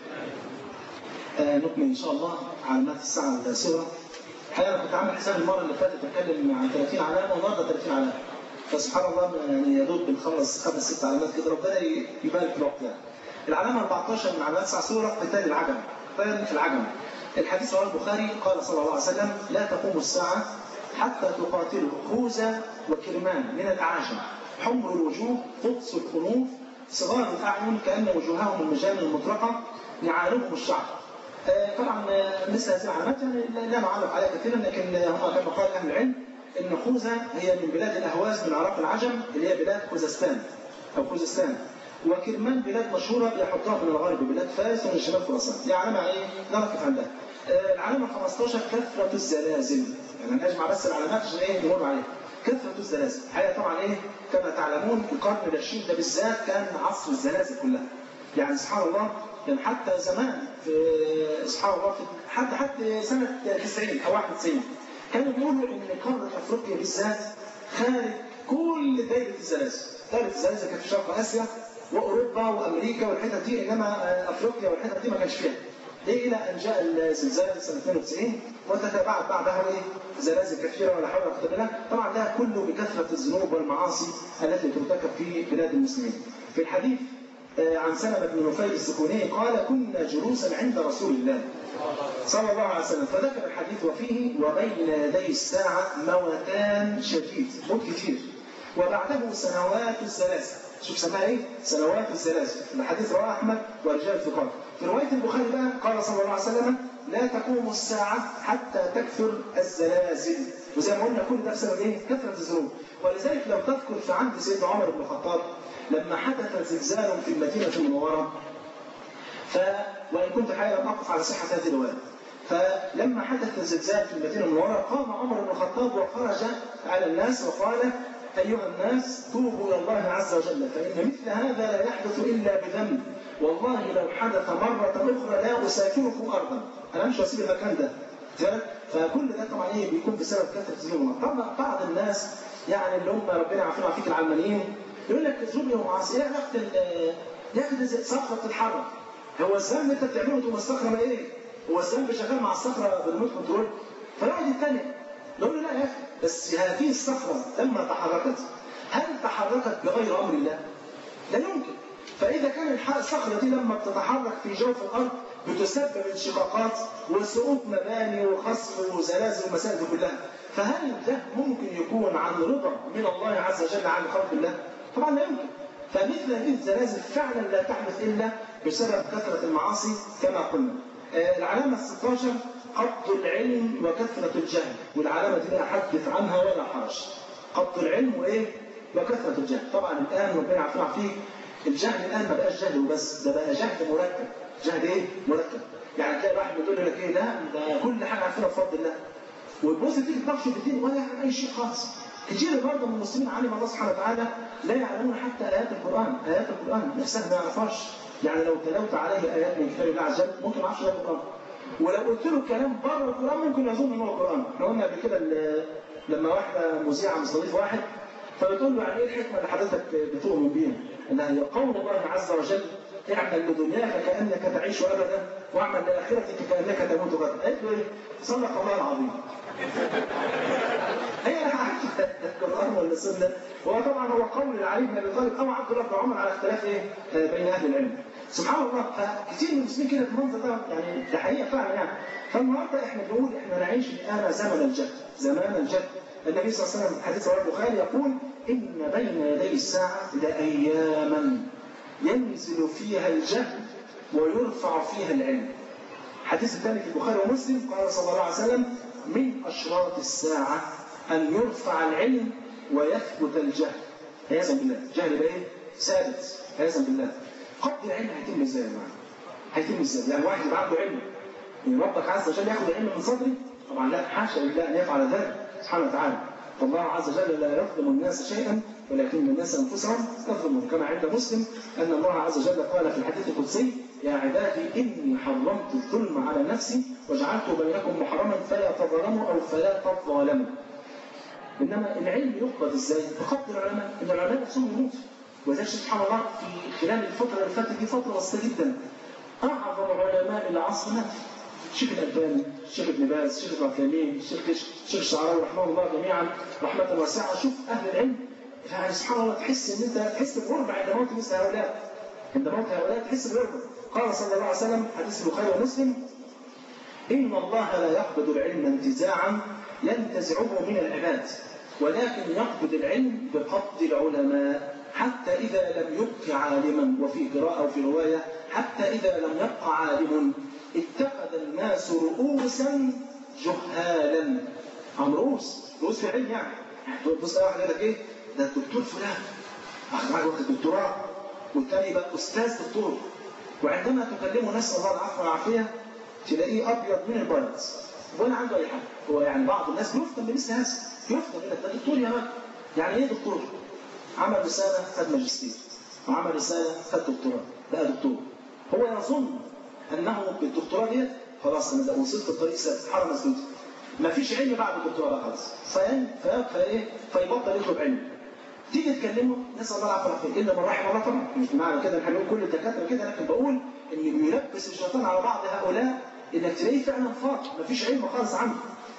آه نكمل ان شاء الله علامات الساعه السابعه الحقيقه انا كنت عامل حساب المره اللي فاتت اتكلم عن 30 علامه والنهارده 30 علامه فسبحان الله يعني يا دوب بنخلص خمس ست علامات كده ربنا يبارك في الوقت يعني. العلامه 14 من علامات الساعه سوره قتال العجم قتال العجم الحديث رواه البخاري قال صلى الله عليه وسلم لا تقوم الساعه حتى تقاتلوا خوذه وكرمان من الاعاجم حمر الوجوه قدس القلوب صغار الاعين كان وجوههم المجان المطرقه نعالهم الشعر طبعا مثل هذه العلامات يعني لا نعلق عليها كثيرا لكن هم كما قال اهل العلم ان خوذه هي من بلاد الاهواز من عراق العجم اللي هي بلاد خوزستان او خوزستان وكرمان بلاد مشهوره بيحطها من الغرب بلاد فارس ومن شمال خراسان دي علامه ايه نقف عندها العلامه 15 كثره الزلازل يعني نجمع بس العلامات عشان ايه نمر عليها كثره الزلازل الحقيقه طبعا ايه كما تعلمون القرن العشرين ده بالذات كان عصر الزلازل كلها يعني سبحان الله كان حتى زمان في سبحان الله في حتى حتى سنه 90 او 91 كانوا بيقولوا ان قاره افريقيا بالذات خارج كل دايره الزلازل، دايره الزلازل كانت في شرق اسيا واوروبا وامريكا والحتت دي انما افريقيا والحتت دي ما كانش فيها. ليه الى ان جاء الزلزال سنه 92 وتتابعت بعدها ايه زلازل كثيره ولا حول ولا قوه الا بالله، طبعا ده كله بكثره الذنوب والمعاصي التي ترتكب في بلاد المسلمين. في الحديث عن سلمة بن نفيل السكوني قال كنا جلوسا عند رسول الله صلى الله عليه وسلم فذكر الحديث وفيه وبين يدي الساعة موتان شديد موت كتير وبعده سنوات الزلازل شوف سماها ايه؟ سنوات الزلازل الحديث رواه احمد ورجال الثقات في روايه البخاري بقى قال صلى الله عليه وسلم لا تقوم الساعه حتى تكثر الزلازل وزي ما قلنا كل ده بسبب ايه؟ كثره الذنوب ولذلك لو تذكر في عهد سيدنا عمر بن الخطاب لما حدث زلزال في المدينه المنوره ف وان كنت حقيقه اقف على صحه هذه الروايه فلما حدث زلزال في المدينه المنوره قام عمر بن الخطاب وخرج على الناس وقال ايها الناس توبوا الى الله عز وجل فان مثل هذا لا يحدث الا بذنب والله لو حدث مره اخرى لا اساكنكم ارضا انا مش هسيب المكان ده فكل ده طبعا ايه بيكون بسبب كثره الذنوب طبعا بعض الناس يعني اللي هم ربنا يعافينا ويعافيك العلمانيين يقول لك ذنوب ومعاصي ايه علاقه يا اخي صخره تتحرك هو الذنب انت بتعمله تقوم الصخره ايه؟ هو الذنب شغال مع الصخره بالريموت كنترول فيقعد يتكلم نقول له لا يا اخي بس هذه الصخره لما تحركت هل تحركت بغير امر الله؟ لا يمكن فاذا كان الصخره دي لما بتتحرك في جوف الارض بتسبب انشقاقات وسقوط مباني وخصف وزلازل والمسائل دي كلها فهل ده ممكن يكون عن رضا من الله عز وجل عن خلق الله؟ طبعا لا يمكن فمثل هذه الزلازل فعلا لا تحدث الا بسبب كثره المعاصي كما قلنا. آه العلامه ال 16 قبض العلم وكثره الجهل والعلامه دي لا احدث عنها ولا حرج. قبض العلم وايه؟ وكثره الجهل. طبعا الان ربنا يعافينا فيه الجهل الان ما بقاش جهل وبس ده بقى جهل مركب. جهل ايه؟ مركب. يعني تلاقي واحد بيقول لك ايه ده ده كل حاجه عارفينها بفضل الله. وتبص تيجي تناقشه في الدين ولا يعلم اي شيء خالص. كتير برضه من المسلمين علم الله سبحانه وتعالى لا يعلمون حتى ايات القران، ايات القران نفسها ما يعرفهاش. يعني لو تلوت عليه ايات من كتاب الله عز وجل ممكن ما يعرفش ايات القران. ولو قلت له كلام بره القران ممكن يظن ان هو القران. احنا قلنا قبل كده لما واحده مذيعه مستضيف واحد فبتقول له يعني ايه الحكمه اللي حضرتك بتؤمن بيها؟ انها هي قول الله عز وجل اعمل لدنياك كانك تعيش ابدا واعمل لاخرتك كانك تموت غدا. قالت له ايه؟ صدق الله العظيم. هي لا عارفه القران ولا السنه هو طبعا هو قول علي بن ابي طالب او عبد الله بن عمر على اختلاف ايه بين اهل العلم. سبحان الله فكثير من المسلمين كده المنظر ده يعني ده حقيقه فعلا يعني فالنهارده احنا بنقول احنا نعيش الان زمن الجهل زمان الجهل النبي صلى الله عليه وسلم حديث رواه البخاري يقول ان بين يدي الساعه لاياما ينزل فيها الجهل ويرفع فيها العلم. حديث الثاني في البخاري ومسلم قال صلى الله عليه وسلم من اشراط الساعه ان يرفع العلم ويثبت الجهل. عياذا بالله، الجهل يبقى ايه؟ ثابت عياذا بالله. قبض العلم هيتم ازاي يا جماعه؟ هيتم ازاي؟ يعني واحد يبقى عنده علم ان ربك عز وجل ياخذ العلم من صدري؟ طبعا لا حاشا لله ان يفعل ذلك سبحانه وتعالى. فالله عز وجل لا يظلم الناس شيئا ولكن الناس انفسهم يظلمون كما عند مسلم ان الله عز وجل قال في الحديث القدسي يا عبادي اني حرمت الظلم على نفسي وجعلته بينكم محرما فلا تظلموا او فلا تظالموا. انما العلم يقبض ازاي؟ بقبض العلماء، ان العلماء نفسهم يموتوا. ولذلك سبحان الله في خلال الفتره اللي فاتت دي فتره بسيطه جدا. اعظم علماء العصر مات. الشيخ الألباني، الشيخ ابن باز، الشيخ ابن عثيمين، الشيخ الشيخ الشعراوي رحمه الله جميعا رحمة واسعة، شوف أهل العلم يعني سبحان الله تحس إن أنت تحس بغربة عند موت مثل هؤلاء. عند موت هؤلاء تحس بغربة. قال صلى الله عليه وسلم حديث البخاري ومسلم إن الله لا يقبض العلم انتزاعا ينتزعه من العباد ولكن يقبض العلم بقبض العلماء حتى إذا لم يبق عالما وفي قراءة وفي رواية حتى إذا لم يبق عالم اتخذ الناس رؤوسا جهالا عن رؤوس رؤوس في علم يعني بص واحد يقول لك ايه ده الدكتور فلان واحد واحد واخد دكتوراه والتاني بقى استاذ دكتور وعندما تكلمه نسال الله العفو والعافيه تلاقيه ابيض من البيض ولا عنده اي حاجه هو يعني بعض الناس بيفتن بمثل هذا يفتن يقول لك ده دكتور يا راجل يعني ايه دكتور؟ عمل رساله خد ماجستير وعمل رساله خد دكتوراه بقى دكتور هو يظن انه بالدكتوراه ديت خلاص انا وصلت الطريق ثابت حرم مسدود ما فيش علم بعد الدكتوراه خلاص فايه فيبطل يطلب علم تيجي تكلمه نسال الله العافيه والعافيه الا من رحم الله طبعا مش معنى كده ان كل الدكاتره كده لكن بقول ان يلبس الشيطان على بعض هؤلاء انك تلاقيه فعلا فاضي ما فيش علم خالص عنه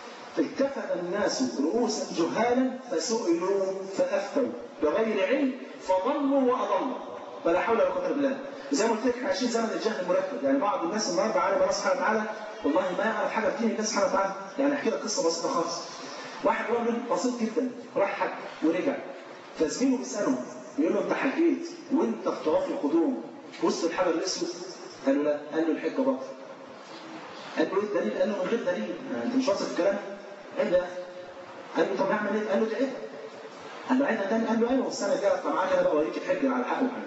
فاتخذ الناس رؤوسا جهالا فسئلوا فافتوا بغير علم فضلوا واضلوا ولا حول ولا قوه الا بالله زي ما قلت لك احنا عايشين زمن الجهل المركب يعني بعض الناس النهارده عالم الله سبحانه وتعالى والله ما يعرف حاجه في دين الله سبحانه وتعالى يعني احكي لك قصه بسيطه خالص واحد راجل بسيط جدا راح حج ورجع فزميله بيساله بيقول له انت حجيت وانت في طواف القدوم وسط الحجر الاسود قال له لا قال له الحجه باطل قال له ايه الدليل؟ قال له من غير دليل انت مش واثق في الكلام؟ قال له قال له طب نعمل ايه؟ قال له تعيد قال له عيدها تاني قال له ايوه السنه الجايه اطلع معاك انا بقى اوريك الحج على الحق وحاجه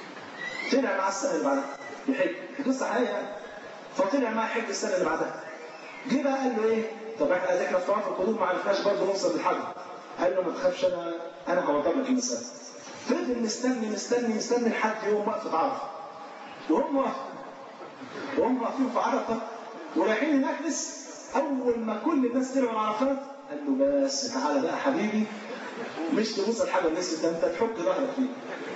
طلع معاه السنه اللي بعدها يحج قصه حقيقيه يعني فطلع معاه حج السنه اللي بعدها جه بقى قال له ايه؟ طب احنا احنا في طواف القدوم ما عرفناش برضه نوصل للحج قال له ما تخافش انا انا هوضب لك المساله فضل مستني مستني مستني لحد يوم وقفه عرفه وهم واقفين وهم واقفين في عرفه ورايحين هناك لسه اول ما كل الناس طلعوا من عرفات قال له بس تعالى بقى حبيبي مش تبص الحاجه الاسود ده انت تحك ظهرك فيه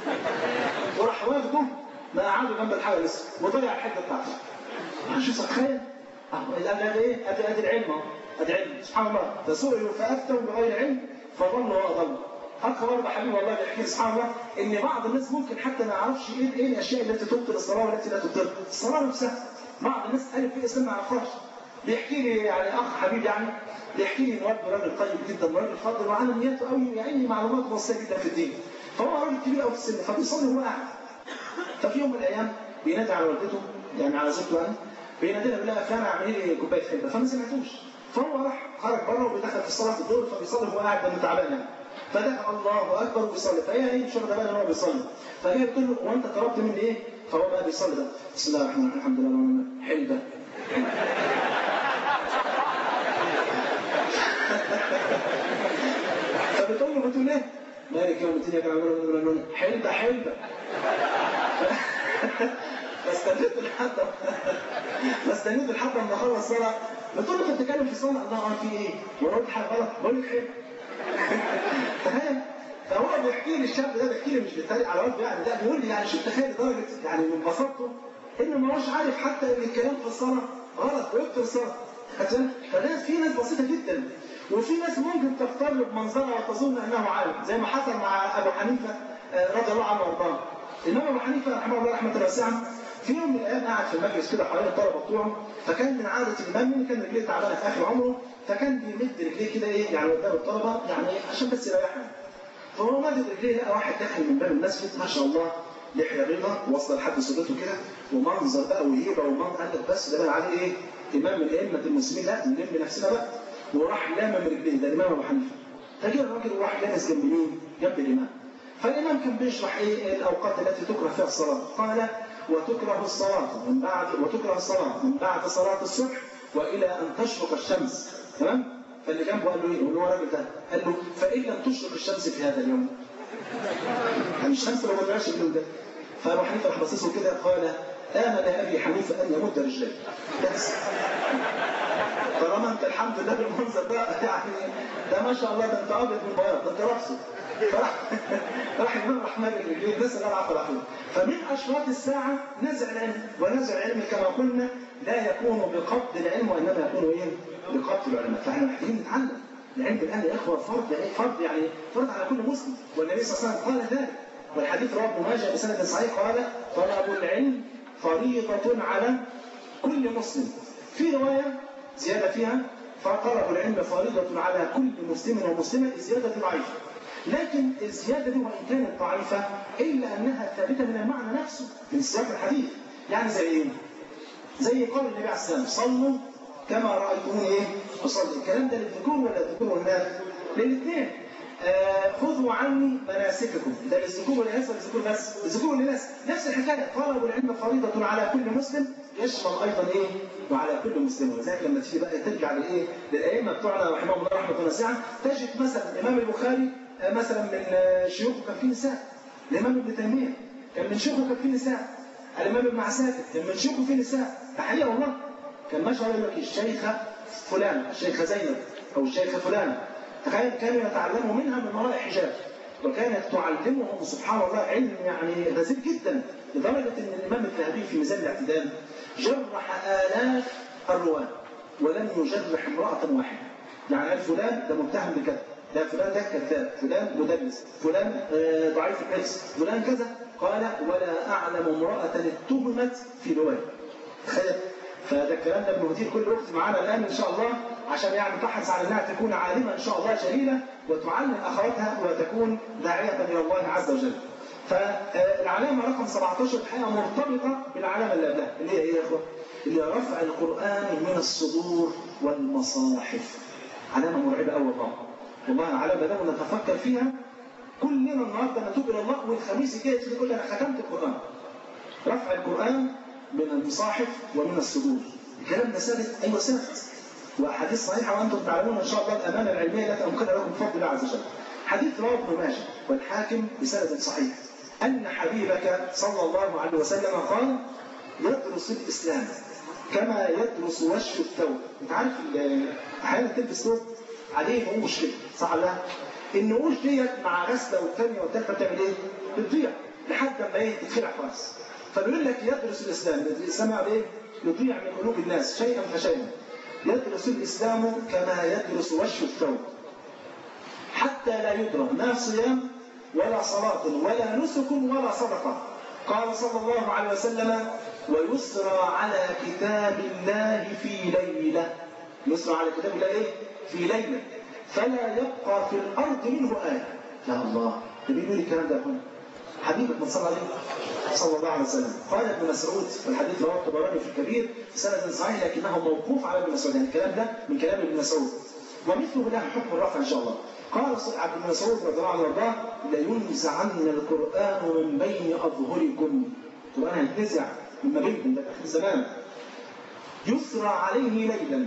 وراح واخده ما قعدوا جنب الحاجه الاسود وطلع الحته بتاعته شوف تخيل ادي ايه ادي ادي العلم اهو ادي علم سبحان الله فسئلوا فافتوا بغير علم فضلوا واضلوا اخ برضه حبيبي والله بيحكي سبحان الله ان بعض الناس ممكن حتى ما يعرفش ايه ايه الاشياء التي تبطل الصلاه والتي لا تبطل الصلاه نفسها بعض الناس قالت في الاسلام ما يعرفهاش بيحكي لي يعني اخ حبيب يعني بيحكي لي ان والده راجل طيب جدا راجل فاضل وعنده نيته قوي يعني معلومات بسيطه جدا في الدين فهو راجل كبير قوي في السن فبيصلي وهو قاعد ففي يوم من الايام بينادي على والدته يعني على زوجته يعني بينادي لها بيقول لها فلان اعملي لي كوبايه حلبه فما سمعتوش فهو راح خرج بره وبيدخل في الصلاه في الدور فبيصلي وهو قاعد لانه تعبان يعني فدخل الله اكبر وبيصلي فهي ايه مش واخده بالها ان هو بيصلي فهي بتقول له هو انت طلبت مني ايه؟ فهو بقى بيصلي ده بسم الله الرحمن الرحيم الحمد لله حلبه فبتقول له بتقول ايه؟ مالك يوم الدنيا كان حلبه حلبه فاستنيت لحد فاستنيت لحد ما اخلص صلاه بتقول له انت بتتكلم في الصلاه الله اه في ايه؟ وانا قلت حاجه غلط بقول لك حلو تخيل فهو بيحكي لي الشاب ده بيحكي لي مش بيتريق على والده يعني ده بيقول لي يعني شوف تخيل درجه يعني من بساطته انه ما هوش عارف حتى ان الكلام في الصلاه غلط ويكتب الصلاه فناس في ناس بسيطه جدا وفي ناس ممكن تغتر بمنظرها وتظن انه عالم زي ما حصل مع ابو حنيفه رضي الله عنه وارضاه الامام ابو حنيفه رحمه الله رحمه واسعه في يوم من الايام قاعد في المجلس كده حوالين الطلبه بتوعه فكان من عاده الامام ان كان رجليه تعبانه في اخر عمره فكان بيمد رجليه كده ايه يعني قدام الطلبه يعني عشان بس يريحهم فهو مادد رجليه لقى واحد داخل من باب المسجد ما شاء الله لحيه بيضاء واصله لحد صدرته كده ومنظر بقى وهيبه ومنظر قال لك بس ده بقى عليه ايه؟ امام من ائمه المسلمين لا نلم نفسنا بقى وراح لامم رجليه ده الامام ابو حنيفه فجاء الراجل وراح لابس جنب مين؟ جنب الامام فالامام كان بيشرح ايه الاوقات التي تكره فيها الصلاه قال وتكره الصلاه من بعد وتكره الصلاه من بعد صلاه الصبح والى ان تشرق الشمس تمام؟ فاللي جنبه قال له ايه؟ اللي هو الراجل ده قال له فان لم تشرق الشمس في هذا اليوم يعني الشمس لو ما طلعش اليوم ده فابو حنيفه راح باصص كده قال امن ابي حنيفه ان يمد رجليه بس طالما انت الحمد لله بالمنظر ده يعني ده ما شاء الله ده انت ابيض من بياض ده انت راسه فراح راح الامام راح مال الرجلين الناس اللي العب على فمن اشراط الساعه نزع العلم ونزع العلم كما قلنا لا يكون بقبض العلم وانما يكون ايه؟ بقبض العلماء فاحنا محتاجين نتعلم العلم الان يا اخوه فرض فرض يعني فرض على كل مسلم والنبي صلى الله عليه وسلم قال ذلك والحديث رواه ابن ماجه بسند صحيح قال طلب العلم فريضة على كل مسلم في رواية زيادة فيها فطلب العلم فريضة على كل مسلم ومسلمة الزيادة ضعيفة لكن الزيادة دي وإن كانت ضعيفة إلا أنها ثابتة من المعنى نفسه من سياق الحديث يعني زي إيه؟ زي قول النبي عليه السلام صلوا كما رأيتموني إيه؟ أصلي الكلام ده للذكور ولا الذكور والناس؟ للاثنين آه خذوا عني مناسككم ده للذكور والاناث ولا للذكور بس؟ الذكور والاناث نفس الحكايه طلب العلم فريضه على كل مسلم يشمل ايضا ايه؟ وعلى كل مسلم ولذلك لما تيجي بقى ترجع لايه؟ للائمه بتوعنا رحمهم الله رحمه واسعه تجد مثلا الامام البخاري آه مثلا من آه شيوخه كان فيه نساء الامام ابن تيميه كان من شيوخه كان فيه نساء الامام ابن عساكر كان من شيوخه فيه نساء ده حقيقه والله كان ما شاء الله يقول لك الشيخه فلانه الشيخه زينب او الشيخه فلانه تخيل كانوا يتعلموا منها من وراء حجاب وكانت تعلمهم سبحان الله علم يعني غزير جدا لدرجه ان الامام الذهبي في ميزان الاعتدال جرح الاف الرواه ولم يجرح امراه واحده يعني قال فلان ده متهم بكذا ده فلان ده كذاب فلان مدلس فلان آه ضعيف الحفظ فلان كذا قال ولا اعلم امراه اتهمت في روايه تخيل فده الكلام ده بنهديه كل وقت معانا الان ان شاء الله عشان يعني تحرص على انها تكون عالمه ان شاء الله جليله وتعلم اخواتها وتكون داعيه الى الله عز وجل. فالعلامه رقم 17 الحقيقه مرتبطه بالعلامه اللي قبلها اللي هي ايه يا اخوه؟ اللي هي رفع القران من الصدور والمصاحف. علامه مرعبه قوي والله. والله العلامه ده نتفكر فيها كلنا النهارده نتوب الى الله والخميس الجاي تيجي تقول انا ختمت القران. رفع القران من المصاحف ومن الصدور. الكلام ده ثابت؟ ايوه ثابت. واحاديث صحيحه وانتم تعلمون ان شاء الله الامانه العلميه التي انقلها لكم بفضل الله عز وجل. حديث رواه ابن ماجه والحاكم بسند صحيح ان حبيبك صلى الله عليه وسلم قال يدرس الاسلام كما يدرس وش الثوب. انت عارف احيانا تلبس ثوب عليه نقوش كده صح ولا لا؟ النقوش ديت مع غسله والثانيه والثالثه بتعمل ايه؟ بتضيع لحد ما ايه تتخلع خالص. فبيقول لك يدرس الاسلام، الاسلام يعني ايه؟ يضيع من قلوب الناس شيئا فشيئا. يدرس الإسلام كما يدرس وش الثوب حتى لا يدرى لا صيام ولا صلاة ولا نسك ولا صدقة قال صلى الله عليه وسلم ويسرى على كتاب الله في ليلة يسرى على كتاب الله إيه؟ في ليلة فلا يبقى في الأرض منه آية يا الله ده بيقول الكلام ده يا أخوان حبيبك من صلى عليه صلى الله عليه وسلم قال ابن مسعود والحديث رواه الطبراني في الكبير سند صحيح لكنه موقوف على ابن مسعود يعني الكلام ده من كلام ابن مسعود ومثله له حكم الرفع ان شاء الله قال عبد بن مسعود رضي الله عنه وارضاه لينزعن القران من بين اظهركم القران هيتنزع من ما بينكم ده اخر الزمان يسرى عليه ليلا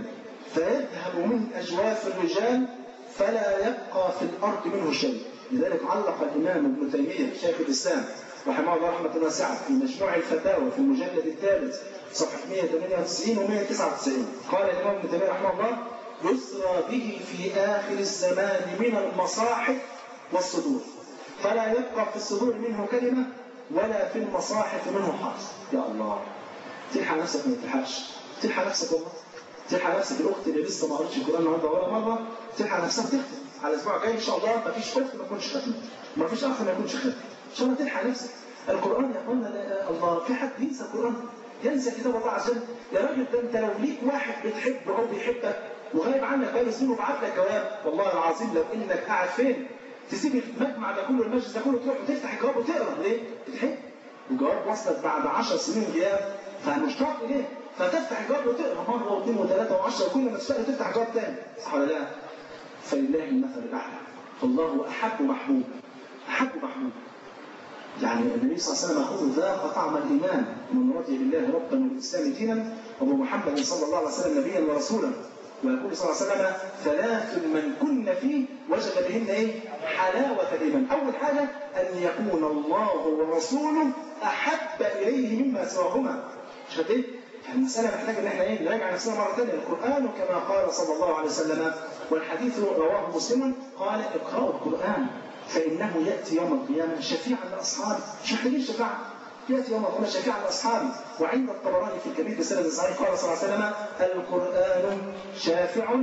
فيذهب من اجواف الرجال فلا يبقى في الارض منه شيء لذلك علق الامام ابن تيميه شيخ الاسلام رحمه الله رحمه واسعه في مجموع الفتاوى في المجلد الثالث صفحه 198 و 199 قال الامام ابن تيميه رحمه الله يسرى به في آخر الزمان من المصاحف والصدور فلا يبقى في الصدور منه كلمة ولا في المصاحف منه حرف يا الله تلحق نفسك ما تلحقش تلحق نفسك والله تلحق نفسك الأخت اللي لسه ما قرأتش القرآن النهارده ولا مرة تلحق نفسها تختم على الأسبوع الجاي إن شاء الله ما فيش أخت ما تكونش ختمت ما فيش أخ ما يكونش ختم إن شاء الله تلحق نفسك القرآن يا أخوانا الله في حد ينسى القرآن ينسى كتاب الله عز وجل يا راجل ده أنت لو ليك واحد بتحبه أو بيحبك وغايب عنك بقاله سنين وبعت لك جواب والله العظيم لو انك قاعد فين تسيب المجمع ده كله المجلس ده كله تروح وتفتح الجواب وتقرا ليه؟ بتحب الجواب وصلت بعد 10 سنين غياب فمشتاق اليه فتفتح الجواب وتقرا مره واثنين وثلاثه وعشره وكل ما تشتاق تفتح جواب تاني صح ولا لا؟ فلله المثل الاعلى فالله احب محبوب احب محبوب يعني النبي صلى الله عليه وسلم يقول ذاق طعم الايمان من رضي بالله ربا والاسلام دينا وبمحمد صلى الله عليه وسلم نبيا ورسولا ويقول صلى الله عليه وسلم ثلاث من كن فيه وجد بهن ايه؟ حلاوة الإيمان. أول حاجة أن يكون الله ورسوله أحب إليه مما سواهما. مش كده ايه؟ المسألة محتاجة إن احنا ايه؟ نراجع نفسنا مرة ثانية، القرآن كما قال صلى الله عليه وسلم والحديث رواه مسلم قال اقرأوا القرآن فإنه يأتي يوم القيامة شفيعا لأصحابه، مش محتاجين شفاعة. يأتي يوم القيامة شفيعا لأصحابه وعند الطبراني في الكبير بسند صحيح قال صلى الله عليه وسلم القرآن شافع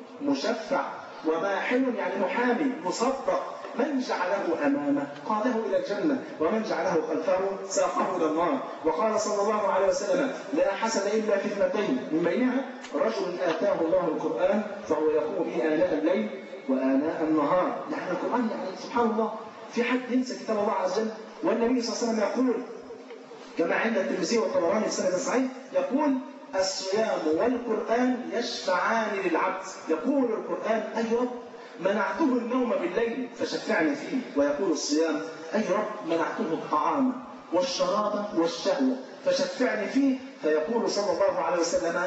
مشفع وماحل يعني محامي مصدق من جعله أمامه قاده إلى الجنة ومن جعله خلفه ساقه إلى النار وقال صلى الله عليه وسلم لا حسن إلا في اثنتين من بينها رجل آتاه الله القرآن فهو يقوم به آناء الليل وآناء النهار يعني القرآن يعني سبحان الله في حد ينسى كتاب الله عز وجل والنبي صلى الله عليه وسلم يقول كما عند الترمذي والطبراني في سند صحيح يقول الصيام والقرآن يشفعان للعبد يقول القرآن أي رب منعته النوم بالليل فشفعني فيه ويقول الصيام أي رب منعته الطعام والشراب والشهوة فشفعني فيه فيقول صلى الله عليه وسلم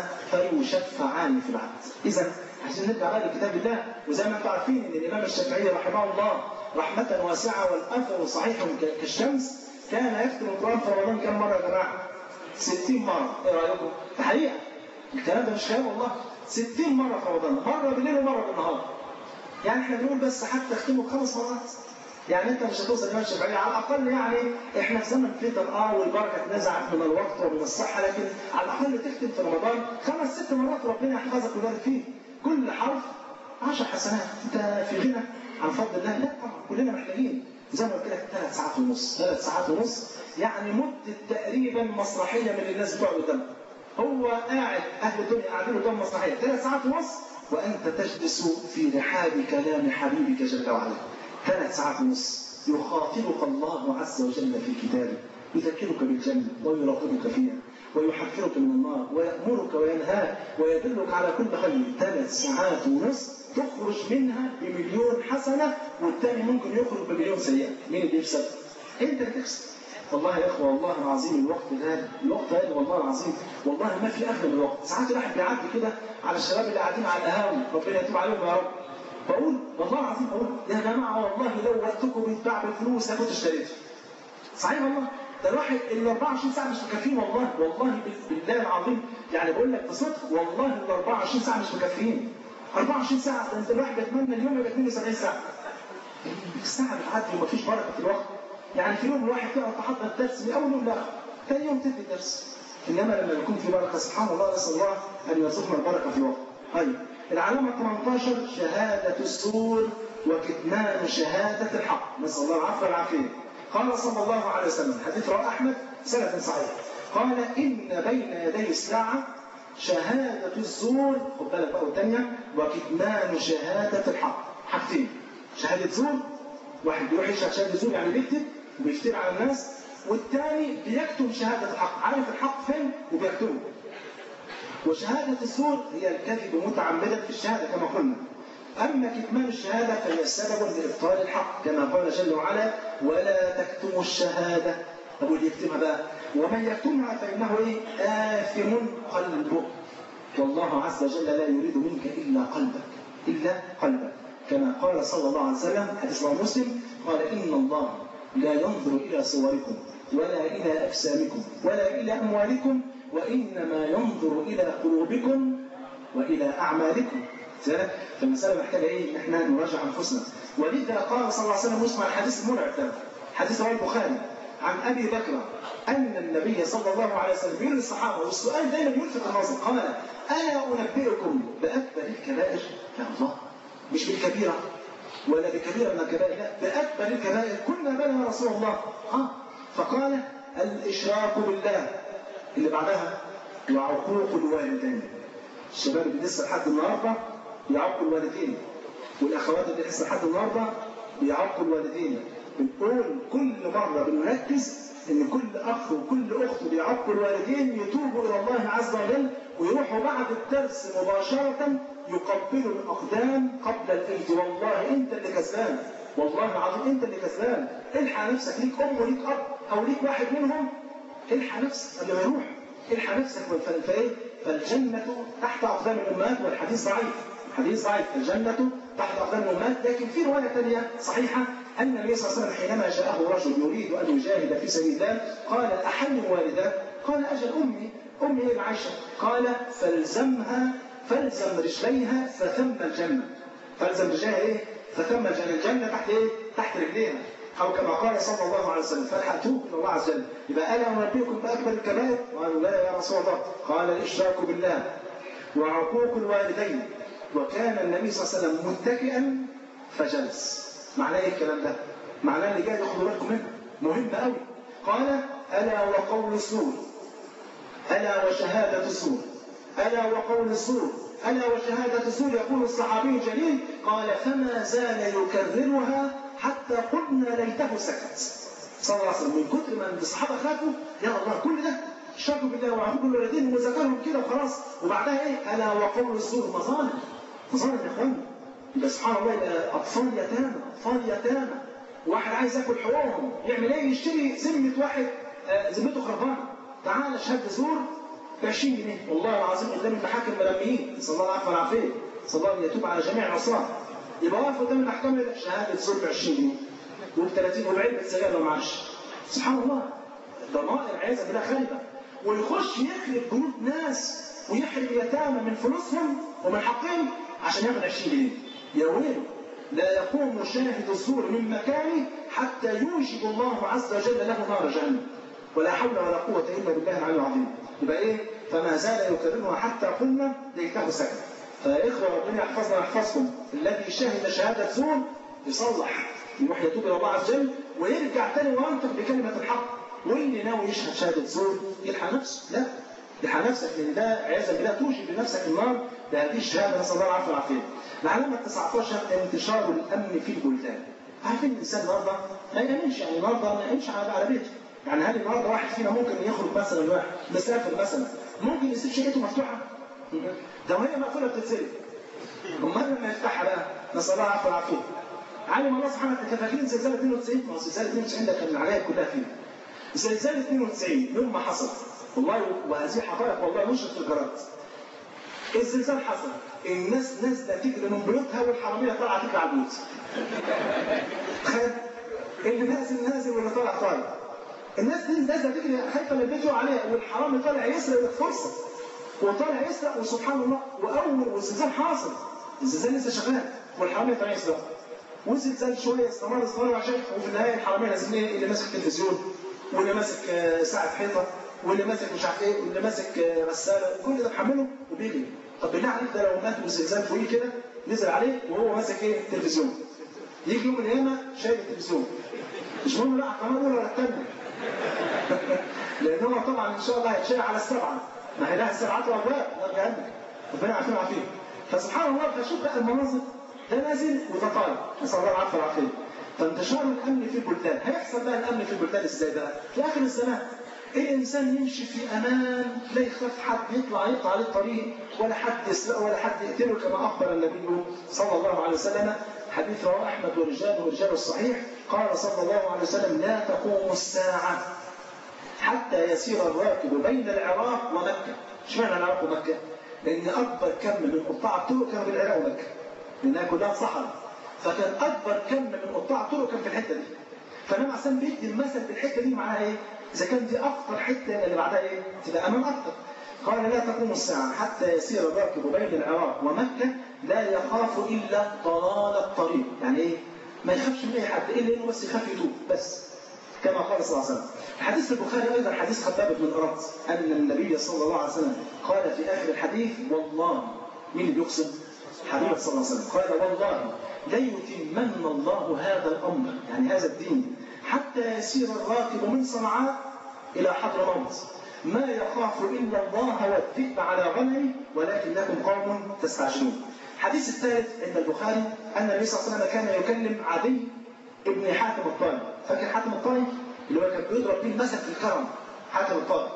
فيشفعان في العبد إذا عشان نرجع بقى لكتاب الله وزي ما انتم عارفين ان الامام الشافعي رحمه الله رحمه واسعه والاثر صحيح كالشمس كان يختم القرآن في رمضان كم مرة يا جماعة؟ 60 مرة، إيه رأيكم؟ ده حقيقة. الكلام ده مش كلام والله. 60 مرة في رمضان، مرة بالليل ومرة بالنهار. يعني احنا بنقول بس حتى تختمه خمس مرات. يعني انت مش هتوصل للامام الشافعي على الاقل يعني احنا في زمن فتن اه والبركه تنزع من الوقت ومن الصحه لكن على الاقل تختم في رمضان خمس ست مرات ربنا يحفظك ويبارك فيه. كل حرف 10 حسنات، انت في غنى عن فضل الله؟ لا طبعا كلنا محتاجين. زي ما قلت لك ثلاث ساعات ونص ثلاث ساعات ونص يعني مدة تقريبا مسرحية من الناس بتوع قدامك هو قاعد أهل الدنيا قاعدين قدام مسرحية ثلاث ساعات ونص وأنت تجلس في رحاب كلام حبيبك جل وعلا ثلاث ساعات ونص يخاطبك الله عز وجل في كتابه يذكرك بالجنة ويراقبك فيها ويحذرك من النار ويأمرك وينهاك ويدلك على كل خير ثلاث ساعات ونص تخرج منها بمليون حسنة والتاني ممكن يخرج بمليون سيئة مين اللي يكسب؟ انت اللي تكسب والله يا اخوه والله العظيم الوقت غالي الوقت غالي والله العظيم والله ما في اغلى من الوقت ساعات الواحد بيعدي كده على الشباب اللي قاعدين على القهاوي ربنا يتوب عليهم يا رب بقول والله العظيم بقول يا جماعه والله لو وقتكم بيتباع بالفلوس انا كنت اشتريته صحيح والله ده الواحد ال 24 ساعه مش مكفيين والله والله بالله العظيم يعني بقول لك بصدق والله ال 24 ساعه مش مكفيين 24 ساعه ده انت الواحد بيتمنى اليوم يبقى 72 ساعه الساعه بتعدي ومفيش بركه في الوقت يعني في يوم الواحد تقعد تحضر درس من اول يوم لاخر ثاني يوم تدي درس انما لما يكون في بركه سبحان الله نسال الله ان يرزقنا البركه في الوقت طيب العلامه 18 شهاده السور وكتمان شهاده الحق نسال الله العفو والعافيه قال صلى الله عليه وسلم حديث رواه احمد سند صحيح قال إن بين يدي الساعة شهادة الزور خد بالك بقى والثانية وكتمان شهادة الحق حاجتين شهادة زور واحد بيروح يشهد شهادة زور يعني بيكتب وبيفتري على الناس والثاني بيكتم شهادة الحق عارف الحق فين وبيكتمه وشهادة الزور هي الكذب متعمدا في الشهادة كما قلنا أما كتمان الشهادة فهي سبب لإبطال الحق كما قال جل وعلا ولا تكتموا الشهادة طب واللي يكتمها بقى ومن يكتمها فإنه إيه آثم قلبه والله عز وجل لا يريد منك إلا قلبك إلا قلبك كما قال صلى الله عليه وسلم حديث رواه مسلم قال إن الله لا ينظر إلى صوركم ولا إلى أجسامكم ولا إلى أموالكم وإنما ينظر إلى قلوبكم وإلى أعمالكم فالمسألة محتاجة إيه؟ إن إحنا نراجع أنفسنا ولذا قال صلى الله عليه وسلم اسمع الحديث المرعب ده حديث رواه البخاري عن أبي بكر أن النبي صلى الله عليه وسلم يقول للصحابة والسؤال دايما يلفت النظر قال ألا أنبئكم بأكبر الكبائر يا الله مش بالكبيرة ولا بكبيرة من الكبائر لا بأكبر الكبائر كنا بلى يا رسول الله آه فقال الإشراك بالله اللي بعدها وعقوق الوالدين الشباب اللي لسه لحد النهارده بيعقوا الوالدين والاخوات اللي لسه لحد النهارده بيعقوا الوالدين بنقول كل مره بنركز ان كل اخ وكل اخت بيعقوا الوالدين يتوبوا الى الله عز وجل ويروحوا بعد الدرس مباشره يقبلوا الاقدام قبل الانت والله انت اللي كسبان والله العظيم انت اللي كسبان الحق نفسك ليك ام وليك اب او ليك واحد منهم الحق نفسك قبل ما يروح الحق نفسك فايه فالجنة تحت أقدام الأمهات والحديث ضعيف الحديث ضعيف الجنة تحت أقدام الأمهات لكن في رواية ثانية صحيحة أن النبي صلى الله عليه وسلم حينما جاءه رجل يريد أن يجاهد في سبيل الله قال أحل والداه قال أجل أمي أمي إيه عائشة قال فالزمها فالزم رجليها فثم الجنة فالزم رجليها إيه؟ فثم الجنة الجنة تحت إيه؟ تحت رجليها أو كما قال صلى الله عليه وسلم فالحقتوه إلى الله عز وجل يبقى ألا أنبئكم بأكبر الكبائر قالوا لا يا رسول الله قال الإشراك بالله وعقوق الوالدين وكان النبي صلى الله عليه وسلم متكئا فجلس معناه إيه الكلام ده؟ معناه اللي جاي تاخدوا بالكم منه مهم قوي قال ألا وقول الزور ألا وشهادة الزور ألا وقول الزور ألا وشهادة الزور يقول الصحابي الجليل قال فما زال يكررها حتى قلنا ليته سكت صلى الله عليه وسلم من كتر ما الصحابه خافوا يا الله كل ده شركوا بالله وعبدوا الوالدين وذكرهم كده وخلاص وبعدها ايه؟ الا وقول الزور مظالم مظالم يا اخوانا يبقى سبحان الله يبقى اطفال يتامى اطفال يتامى واحد عايز ياكل حقوقهم يعمل ايه؟ يشتري ذمه واحد آه ذمته خربانه تعال شهاده زور ب 20 جنيه والله العظيم قدام المحاكم مرميين صلى الله عليه وسلم صلى الله عليه يتوب على جميع العصاه يبقى واقف قدام المحكمه شهاده زور ب 20 جنيه وب 30 وب سجاير لو معاش سبحان الله ضمائر عياذا بالله خالده ويخش يخرب بيوت ناس ويحرم يتامى من فلوسهم ومن حقهم عشان ياخد 20 جنيه يا ويله لا يقوم شاهد الزور من مكانه حتى يوجب الله عز وجل له نار جهنم ولا حول ولا قوة إلا بالله العلي العظيم يبقى إيه فما زال يكررها حتى قلنا ليته سكت فيا إخوة ربنا يحفظنا ويحفظكم الذي شهد شهادة زور يصلح يروح يتوب إلى الله عز وجل ويرجع تاني وينطق بكلمة الحق واللي ناوي يشهد شهادة زور يلحق نفسه لا يلحق نفسك لأن ده عياذا بالله توجب لنفسك النار بهذه الشهادة نسأل الله العافية والعافية العلامة 19 انتشار الأمن في البلدان عارفين الإنسان النهارده ما يأمنش يعني النهارده ما يأمنش على على بيته يعني هل النهارده واحد فينا ممكن يخرج مثلا واحد مسافر مثلا ممكن يسيب شقته مفتوحه؟ ده وهي مقفوله بتتسرق امال لما يفتحها بقى نسال الله العافيه والعافيه علم الله سبحانه وتعالى فاكرين زلزال 92 ما هو زلزال 92 ده كان العراق كلها فيه زلزال 92 يوم ما حصل والله وهذه حقائق والله نشرت في الجرائد الزلزال حصل الناس نازله تجري من بيوتها والحراميه طالعه تجري على البيوت تخيل اللي نازل نازل واللي طالع طالع الناس دي نازله تجري خايفه من البيت عليها والحرامي طالع يسرق لك فرصه وطالع يسرق وسبحان الله واول والزلزال حاصل الزلزال لسه شغال والحرامي طالع يسرق والزلزال شويه استمر استمر عشان وفي النهايه الحراميه لازم ايه اللي ماسك التلفزيون واللي ماسك ساعه حيطه واللي ماسك مش عارف ايه واللي ماسك غساله كل ده محمله وبيجري طب بالله عليك ده لو مات والزلزال فوقيه كده نزل عليه وهو ماسك ايه التلفزيون يجي يوم من الايام شايل التلفزيون مش مهم بقى القناه الاولى ولا الثانيه لان هو طبعا ان شاء الله هيتشرع على السبعه ما هي لها السبعات وابواب لا جهنم ربنا يعافينا ويعافينا فسبحان الله فشوف بقى المناظر ده نازل وده طالع نسال الله العافيه والعافيه فانتشار الامن في البلدان هيحصل بقى الامن في البلدان ازاي بقى؟ في اخر الزمان الانسان يمشي في امان لا يخاف حد يطلع يقطع عليه الطريق ولا حد يسرقه ولا حد يقتله كما اخبر النبي صلى الله عليه وسلم حديث رواه احمد ورجاله ورجاله الصحيح قال صلى الله عليه وسلم لا تقوم الساعه حتى يسير الراكب بين العراق ومكه اشمعنى العراق ومكه؟ لان اكبر كم من قطاع الطرق كانوا بين العراق ومكه لانها كلها صحراء فكان اكبر كم من قطاع الطرق كان في الحته دي فالنبي عليه الصلاه بيدي المثل بالحته دي معناها ايه؟ اذا كان دي اخطر حته اللي بعدها ايه؟ تبقى امان اكتر. قال لا تقوم الساعه حتى يسير الراكب بين العراق ومكه لا يخاف الا ضلال الطريق، يعني ايه؟ ما يخافش من اي حد الا انه بس يخاف يتوب بس. كما قال صلى الله عليه وسلم. حديث البخاري ايضا حديث خباب بن الارض ان النبي صلى الله عليه وسلم قال في اخر الحديث والله مين اللي بيقسم؟ حبيبه صلى الله عليه وسلم قال والله ليتمن الله هذا الامر يعني هذا الدين حتى يسير الراكب من صنعاء الى حضرموت ما يخاف الا الله والذئب على غنمه ولكنكم قوم تستعجلون. الحديث الثالث عند البخاري ان النبي صلى الله عليه وسلم كان يكلم عدي ابن حاتم الطائي، فاكر حاتم الطائي؟ اللي هو كان بيضرب به المثل في الكرم حاتم الطائي.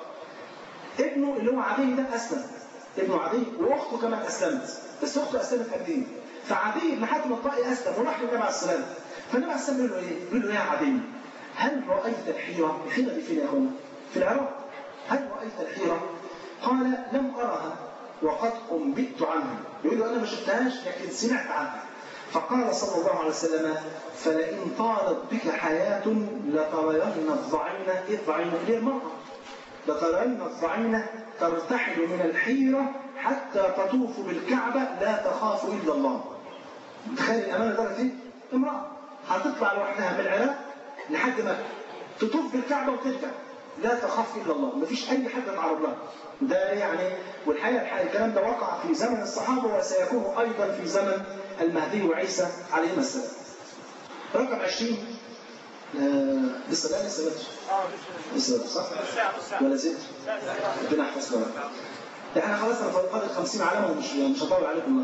ابنه اللي هو عدي ده اسلم ابنه عدي واخته كمان اسلمت بس اخته اسلمت قبليه فعدي بن حاتم الطائي اسلم وراح للنبي عليه السلام فالنبي عليه السلام يقول له ايه؟ يقول له يا عدي هل رايت الحيره؟ الحيره دي فين يا اخوانا؟ في العراق هل رايت الحيره؟ قال لم ارها وقد انبئت عنها يقول له انا ما شفتهاش لكن سمعت عنها فقال صلى الله عليه وسلم فلئن طالت بك حياه لترين الضعينه اذ ضعينه الى المراه لترين الضعينه ترتحل من الحيره حتى تطوف بالكعبه لا تخاف الا الله. تخيل الامانه درجه ايه؟ امراه هتطلع لوحدها من العراق لحد مكه تطوف بالكعبه وترجع لا تخاف الا الله مفيش اي حد يتعرض لها ده يعني والحقيقه الحقيقة الكلام ده وقع في زمن الصحابه وسيكون ايضا في زمن المهدي وعيسى عليهما السلام رقم 20 آه لسه لا لسه بدري لسه بدري صح؟ ولا زدت؟ ربنا يحفظنا احنا خلاص انا فاضل 50 علامه ومش مش هطول عليكم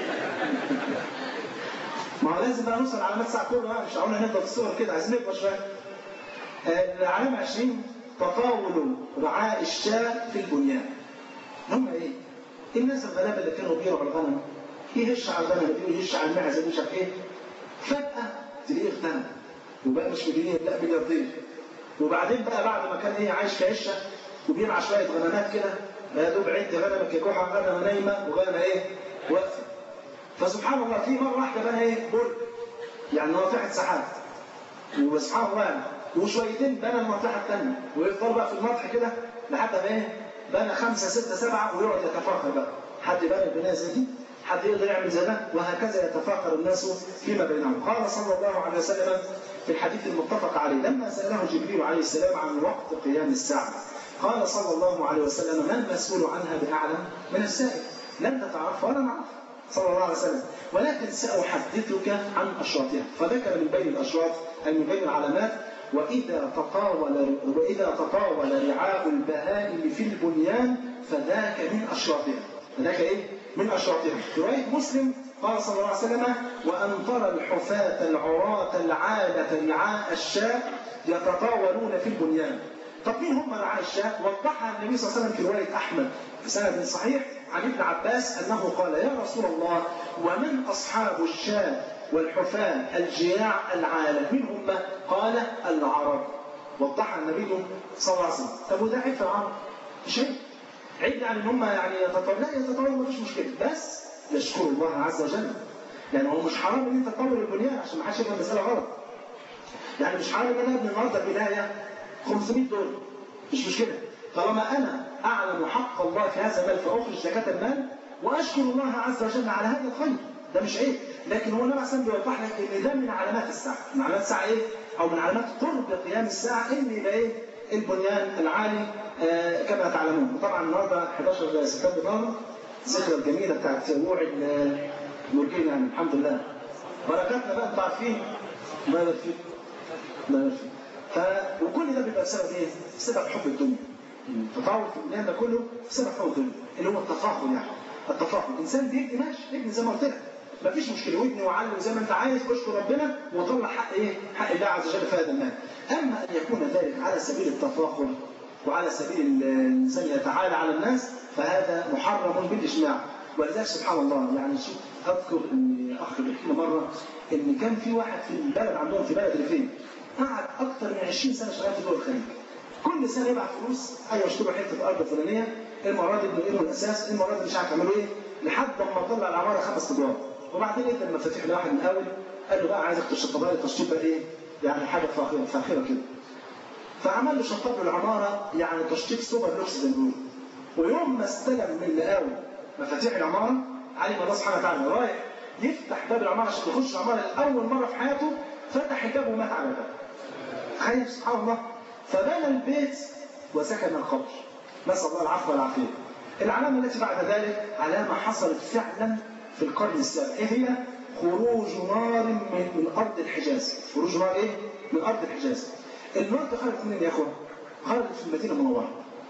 ما هو لازم بقى نوصل علامات الساعه كله بقى مش هقولنا نفضل في الصور كده عايزين نكبر شويه العلامه 20 تطاول رعاء الشاة في البنيان هم ايه؟ الناس الغلابه اللي كانوا بيرعوا الغنم يهش على الغنم دي ويهش على المعزه دي مش عارف ايه فجاه تلاقيه اغتنم وبقى مش مليونير لا ملياردير وبعدين بقى بعد ما كان ايه عايش كهشه وبيرعى شويه غنمات كده يا دوب عد غنمك يا جحا غنمه نايمه وغنمه ايه؟ واقفه فسبحان الله في مره واحده بقى ايه؟ برج يعني ناطحه سحاب وسبحان الله وشويتين بنى الناطحه الثانيه ويفضل بقى في النطح كده لحد ما ايه؟ بنى خمسه سته سبعه ويقعد يتفاخر بقى حد بنى البنايه زي دي حد يقدر يعمل زي ده وهكذا يتفاخر الناس فيما بينهم قال صلى الله عليه وسلم في الحديث المتفق عليه لما ساله جبريل عليه السلام عن وقت قيام الساعه قال صلى الله عليه وسلم ما المسؤول عنها باعلم من السائل لن تتعرف ولا نعرف صلى الله عليه وسلم ولكن ساحدثك عن اشراطها فذكر من بين الاشراط اي من بين العلامات واذا تطاول واذا تطاول رعاء البهائم في البنيان فذاك من اشراطها فذاك ايه؟ من اشراطها في روايه مسلم قال صلى الله عليه وسلم وان ترى الحفاة العراة العالة رعاء الشاة يتطاولون في البنيان طب مين هم رعاء الشاة؟ وضحها النبي صلى الله عليه وسلم في روايه احمد بسند صحيح عن ابن عباس انه قال يا رسول الله ومن اصحاب الشاة والحفاة الجياع العالة من هم؟ قال العرب وضحها النبي صلى الله عليه وسلم طب وده عيب في العرب؟ مش عيب عيب يعني ان هم يعني يتطاولوا لا يتطاولوا مفيش مشكله بس يشكروا الله عز وجل يعني هو مش حرام ان انت تطور البنيان عشان ما حدش يفهم المساله غلط يعني مش حرام ان انا ابني النهارده بنايه 500 دولار مش مشكله طالما انا اعلم حق الله في هذا المال فاخرج زكاه المال واشكر الله عز وجل على هذا الخير ده مش عيب لكن هو النبي عليه بيوضح لك ان ده من علامات الساعه من علامات الساعه ايه او من علامات قرب قيام الساعه ان يبقى ايه البنيان العالي آه كما تعلمون وطبعا النهارده 11 سبتمبر النهارده الذكرى الجميله بتاعت وقوع المرجين يعني الحمد لله بركاتنا بقى انتوا عارفين الله يبارك فيك الله يبارك فيك ف... وكل ده بيبقى بسبب ايه؟ بسبب حب الدنيا التطاول في الدنيا ده كله بسبب حب الدنيا اللي هو التفاخر يعني التفاخر الانسان بيبني ماشي ابني زي ما قلت لك مفيش مشكله وابني وعلم زي ما انت عايز اشكر ربنا وطلع حق ايه؟ حق الله عز وجل في هذا المال. اما ان يكون ذلك على سبيل التفاخر وعلى سبيل الانسان يتعالى على الناس فهذا محرم بالاجماع ولذلك سبحان الله يعني شوف اذكر ان اخ بيحكي مره ان كان في واحد في البلد عندهم في بلد ريفين قعد اكثر من 20 سنه شغال في دول الخليج كل سنه يبعت فلوس ايوه اشتروا حته ارض فلانيه المره دي بنقلوا الاساس المره دي مش عارف يعملوا ايه لحد ما طلع العماره خمس ادوار وبعدين ادى المفاتيح لواحد من الاول قال له بقى عايزك تشطبها لي تشطيب بقى ايه يعني حاجه فاخره فاخره كده فعمل له شطب له العماره يعني تشطيب سوبر لوكس زي ما بيقولوا ويوم ما استلم من مقاول مفاتيح العماره علم الله سبحانه وتعالى رايح يفتح باب العماره عشان يخش العماره لاول مره في حياته فتح الباب ومات على الباب تخيل سبحان الله فبنى البيت وسكن القبر نسال الله العفو والعافيه العلامه التي بعد ذلك علامه حصلت فعلا في القرن السابع ايه هي؟ خروج نار من من ارض الحجاز خروج نار ايه؟ من ارض الحجاز النار دي خرجت منين يا اخوان؟ خرجت في المدينه المنوره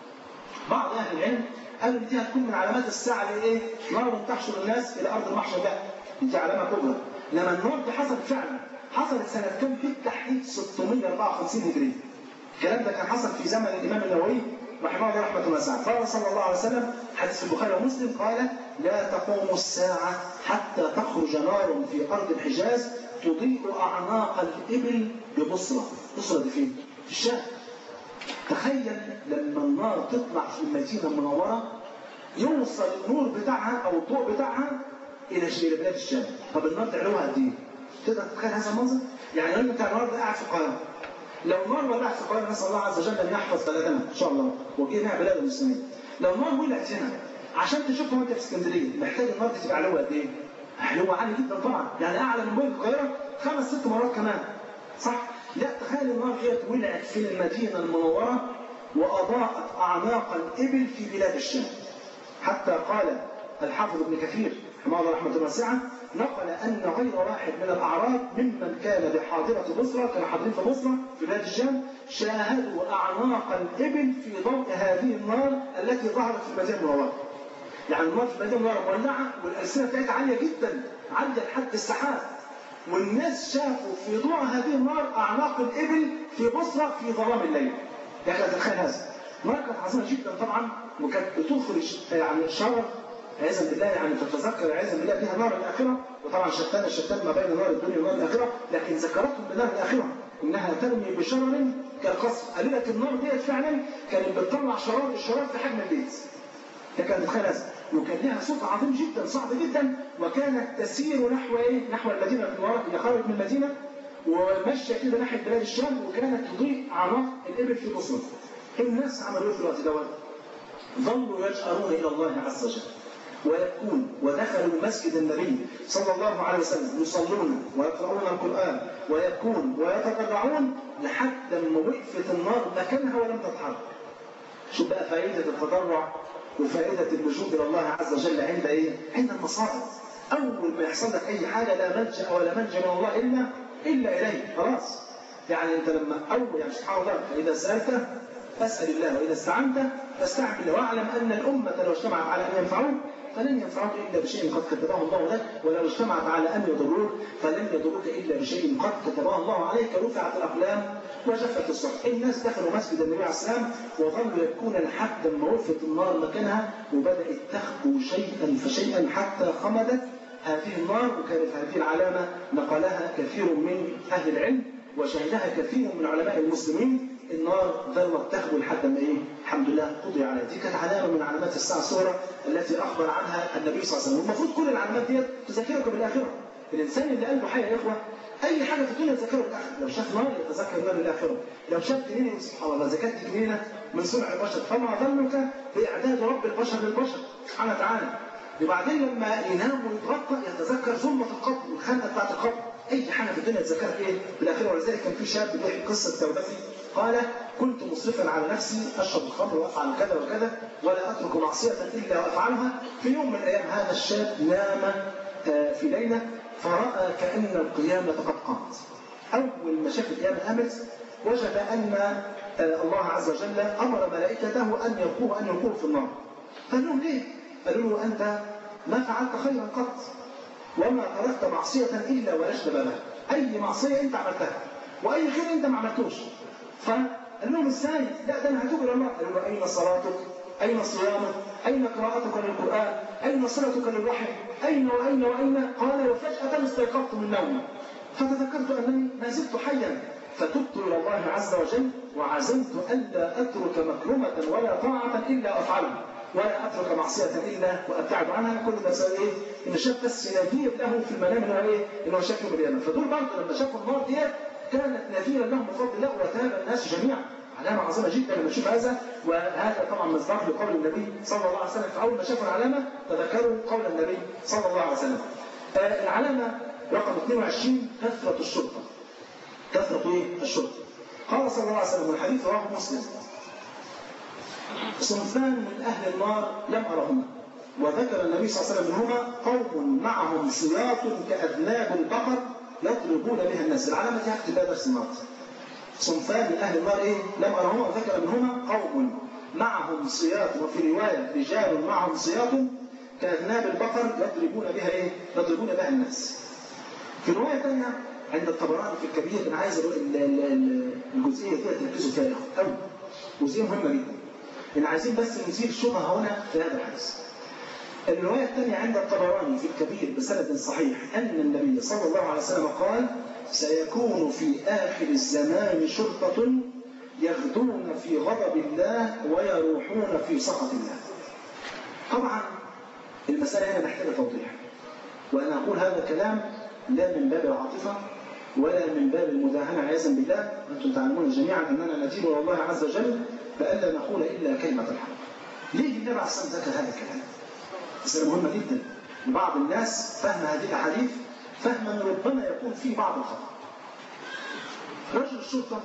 بعض اهل العلم قالوا دي هتكون من علامات الساعه اللي ايه؟ نار تحشر الناس الى ارض المحشر ده دي علامه كبرى انما النار دي حصلت فعلا حصلت سنه كام بالتحديد 654 هجري الكلام ده كان حصل في زمن الامام النووي رحمه الله رحمه واسعه قال صلى الله عليه وسلم حديث في البخاري ومسلم قال لا تقوم الساعه حتى تخرج نار في ارض الحجاز تضيء اعناق الابل ببصره بصره دي فين؟ في الشام تخيل لما النار تطلع في المدينه المنوره يوصل النور بتاعها او الضوء بتاعها الى الى بلاد الشام طب النار تعلوها قد ايه؟ تقدر تتخيل هذا المنظر؟ يعني لو انت النهارده قاعد في القاهره لو النار ولعت في القاهره نسال الله عز وجل ان يحفظ بلدنا ان شاء الله وجينا بلاد المسلمين لو النار ولعت هنا عشان تشوفها وانت في اسكندريه محتاج النار دي تبقى علوها قد ايه؟ علوها عالي جدا طبعا يعني اعلى من بوينت القاهره خمس ست مرات كمان صح؟ لا تخيل النار ديت ولعت في المدينه المنوره واضاءت اعناق الابل في بلاد الشام حتى قال الحافظ ابن كثير رحمه الله رحمه واسعه نقل ان غير واحد من الاعراب ممن كان بحاضره بصره كانوا حاضرين في بصره في بلاد الشام شاهدوا اعناق الابل في ضوء هذه النار التي ظهرت في المدينه المنوره. يعني النار في المدينه المنوره مولعه والالسنه بتاعتها عاليه جدا عاليه لحد السحاب. والناس شافوا في ضوء هذه النار اعناق الابل في بصره في ظلام الليل. يعني تتخيل هذا. نار كانت عظيمه جدا طبعا وكانت بتخرج يعني شرف عياذا بالله يعني تتذكر عياذا بالله بها نار الاخره وطبعا شتان الشتان ما بين نار الدنيا ونار الاخره لكن ذكرتهم بنار الاخره انها ترمي بشرر كالقصر قال لك النار ديت فعلا كانت بتطلع شرار الشرار في حجم البيت لكن تتخيل هذا وكان لها صوت عظيم جدا صعب جدا وكانت تسير نحو ايه؟ نحو المدينه المنوره هي خرجت من المدينه وماشيه كده ناحيه بلاد الشام وكانت تضيء اعناق الابل في بصره. الناس عملوا ايه في الوقت دوت؟ ظلوا يجأرون الى الله عز وجل. ويبكون ودخلوا مسجد النبي صلى الله عليه وسلم يصلون ويقرؤون القرآن ويبكون ويتضرعون لحد ما وقفت النار مكانها ولم تتحرك. شوف بقى فائدة التضرع وفائدة اللجوء إلى الله عز وجل عند إيه؟ عند المصائب. أول ما يحصل لك أي حاجة لا ملجأ ولا منجا من الله إلا إلا إليه خلاص. يعني أنت لما أول يعني سبحان الله فإذا سألت فاسأل الله وإذا استعنت فاستعن بالله واعلم أن الأمة لو اجتمعت على أن ينفعوك فلن ينفعوك إلا بشيء قد كتبه الله لك ولو اجتمعت على أن يضروك فلن يضروك إلا بشيء قد كتبه الله عليك رفعت الأقلام وجفت الصحف الناس دخلوا مسجد النبي عليه السلام وظلوا يبكون لحد ما وقفت النار مكانها وبدأت تخبو شيئا فشيئا حتى خمدت هذه النار وكانت هذه العلامة نقلها كثير من أهل العلم وشهدها كثير من علماء المسلمين النار ذروة تخبو لحد ما ايه؟ الحمد لله قضي عليها، دي كانت علامة من علامات الساعة الصغرى التي أخبر عنها النبي صلى الله عليه وسلم، والمفروض كل العلامات ديت تذكرك بالآخرة. الإنسان اللي قلبه حي يا إخوة أي حاجة في الدنيا يتذكره بالآخرة، لو شاف نار يتذكر نار الآخرة، لو شاف جنينة سبحان الله إذا كانت جنينة من صنع البشر فما ظنك بإعداد رب البشر للبشر سبحانه وتعالى. وبعدين لما ينام ويتغطى يتذكر ظلمة القبر والخنقة بتاعت القبر، أي حاجة في الدنيا يتذكرها إيه؟ بالآخرة ولذلك كان في شاب بيحكي قصة توبتي قال كنت مصرفا على نفسي اشرب الخمر وافعل كذا وكذا ولا اترك معصيه الا وافعلها في يوم من الايام هذا الشاب نام في ليله فراى كان القيامه قد قامت اول ما شاف القيامه قامت وجد أن الله عز وجل أمر ملائكته أن يلقوه أن يلقوه في النار قال لهم ليه؟ قالوا له أنت ما فعلت خيرا قط وما تركت معصية إلا ولجت بابها أي معصية أنت عملتها وأي خير أنت ما عملتوش فقال لهم ازاي؟ لا ده أنا هتوب إلى الله قالوا له أين صلاتك؟ أين صيامك؟ أين قراءتك للقرآن؟ أين صلتك للرحم؟ أين وأين وأين؟ قال وفجأة استيقظت من نومي فتذكرت أنني ما زلت حيا فتبت إلى الله عز وجل وعزمت ألا أترك مكرمة ولا طاعة إلا أفعلها ولا أترك معصية إلا وأبتعد عنها كل ما سوى إيه؟ إن شاف بس نذير له في المنام إن هو إيه؟ إن هو شاف يوم القيامة فدول برضه لما شافوا النار ديت كانت نذيرا لهم بفضل الله وتاب الناس جميعا علامة عظيمة جدا لما نشوف هذا وهذا طبعا مصداق لقول النبي صلى الله عليه وسلم فأول ما شافوا العلامة تذكروا قول النبي صلى الله عليه وسلم آه العلامة رقم 22 كثرة الشرطة كثرة ايه؟ الشرطة قال صلى الله عليه وسلم والحديث رواه مسلم صنفان من أهل النار لم أرهما وذكر النبي صلى الله عليه وسلم منهما قوم معهم سياط كأذناب البقر يضربون بها الناس العلامة دي هكتب لها درس النهارده صنفان من أهل النار إيه؟ لم أرهما وذكر منهما قوم معهم سياط وفي رواية رجال معهم سياط كأذناب البقر يضربون بها إيه؟ يضربون بها الناس في رواية ثانية عند الطبراني في الكبير أنا عايز الجزئية دي تركزوا فيها أوي جزئية مهمة جدا إن عايزين بس نزيل شبهة هنا في هذا الحديث الرواية الثانية عند الطبراني في الكبير بسند صحيح أن النبي صلى الله عليه وسلم قال سيكون في آخر الزمان شرطة يغدون في غضب الله ويروحون في سخط الله طبعا المسألة هنا محتاجة توضيح وأنا أقول هذا الكلام لا من باب العاطفة ولا من باب المداهنة عياذا بالله أنتم تعلمون جميعا أننا ندين إلى الله عز وجل فألا نقول إلا كلمة الحق ليه النبي عليه الصلاة والسلام ذكر هذا الكلام؟ مسألة مهمة جدا لبعض الناس فهم هذه الأحاديث فهما ربما يكون فيه بعض الخطأ رجل الشرطة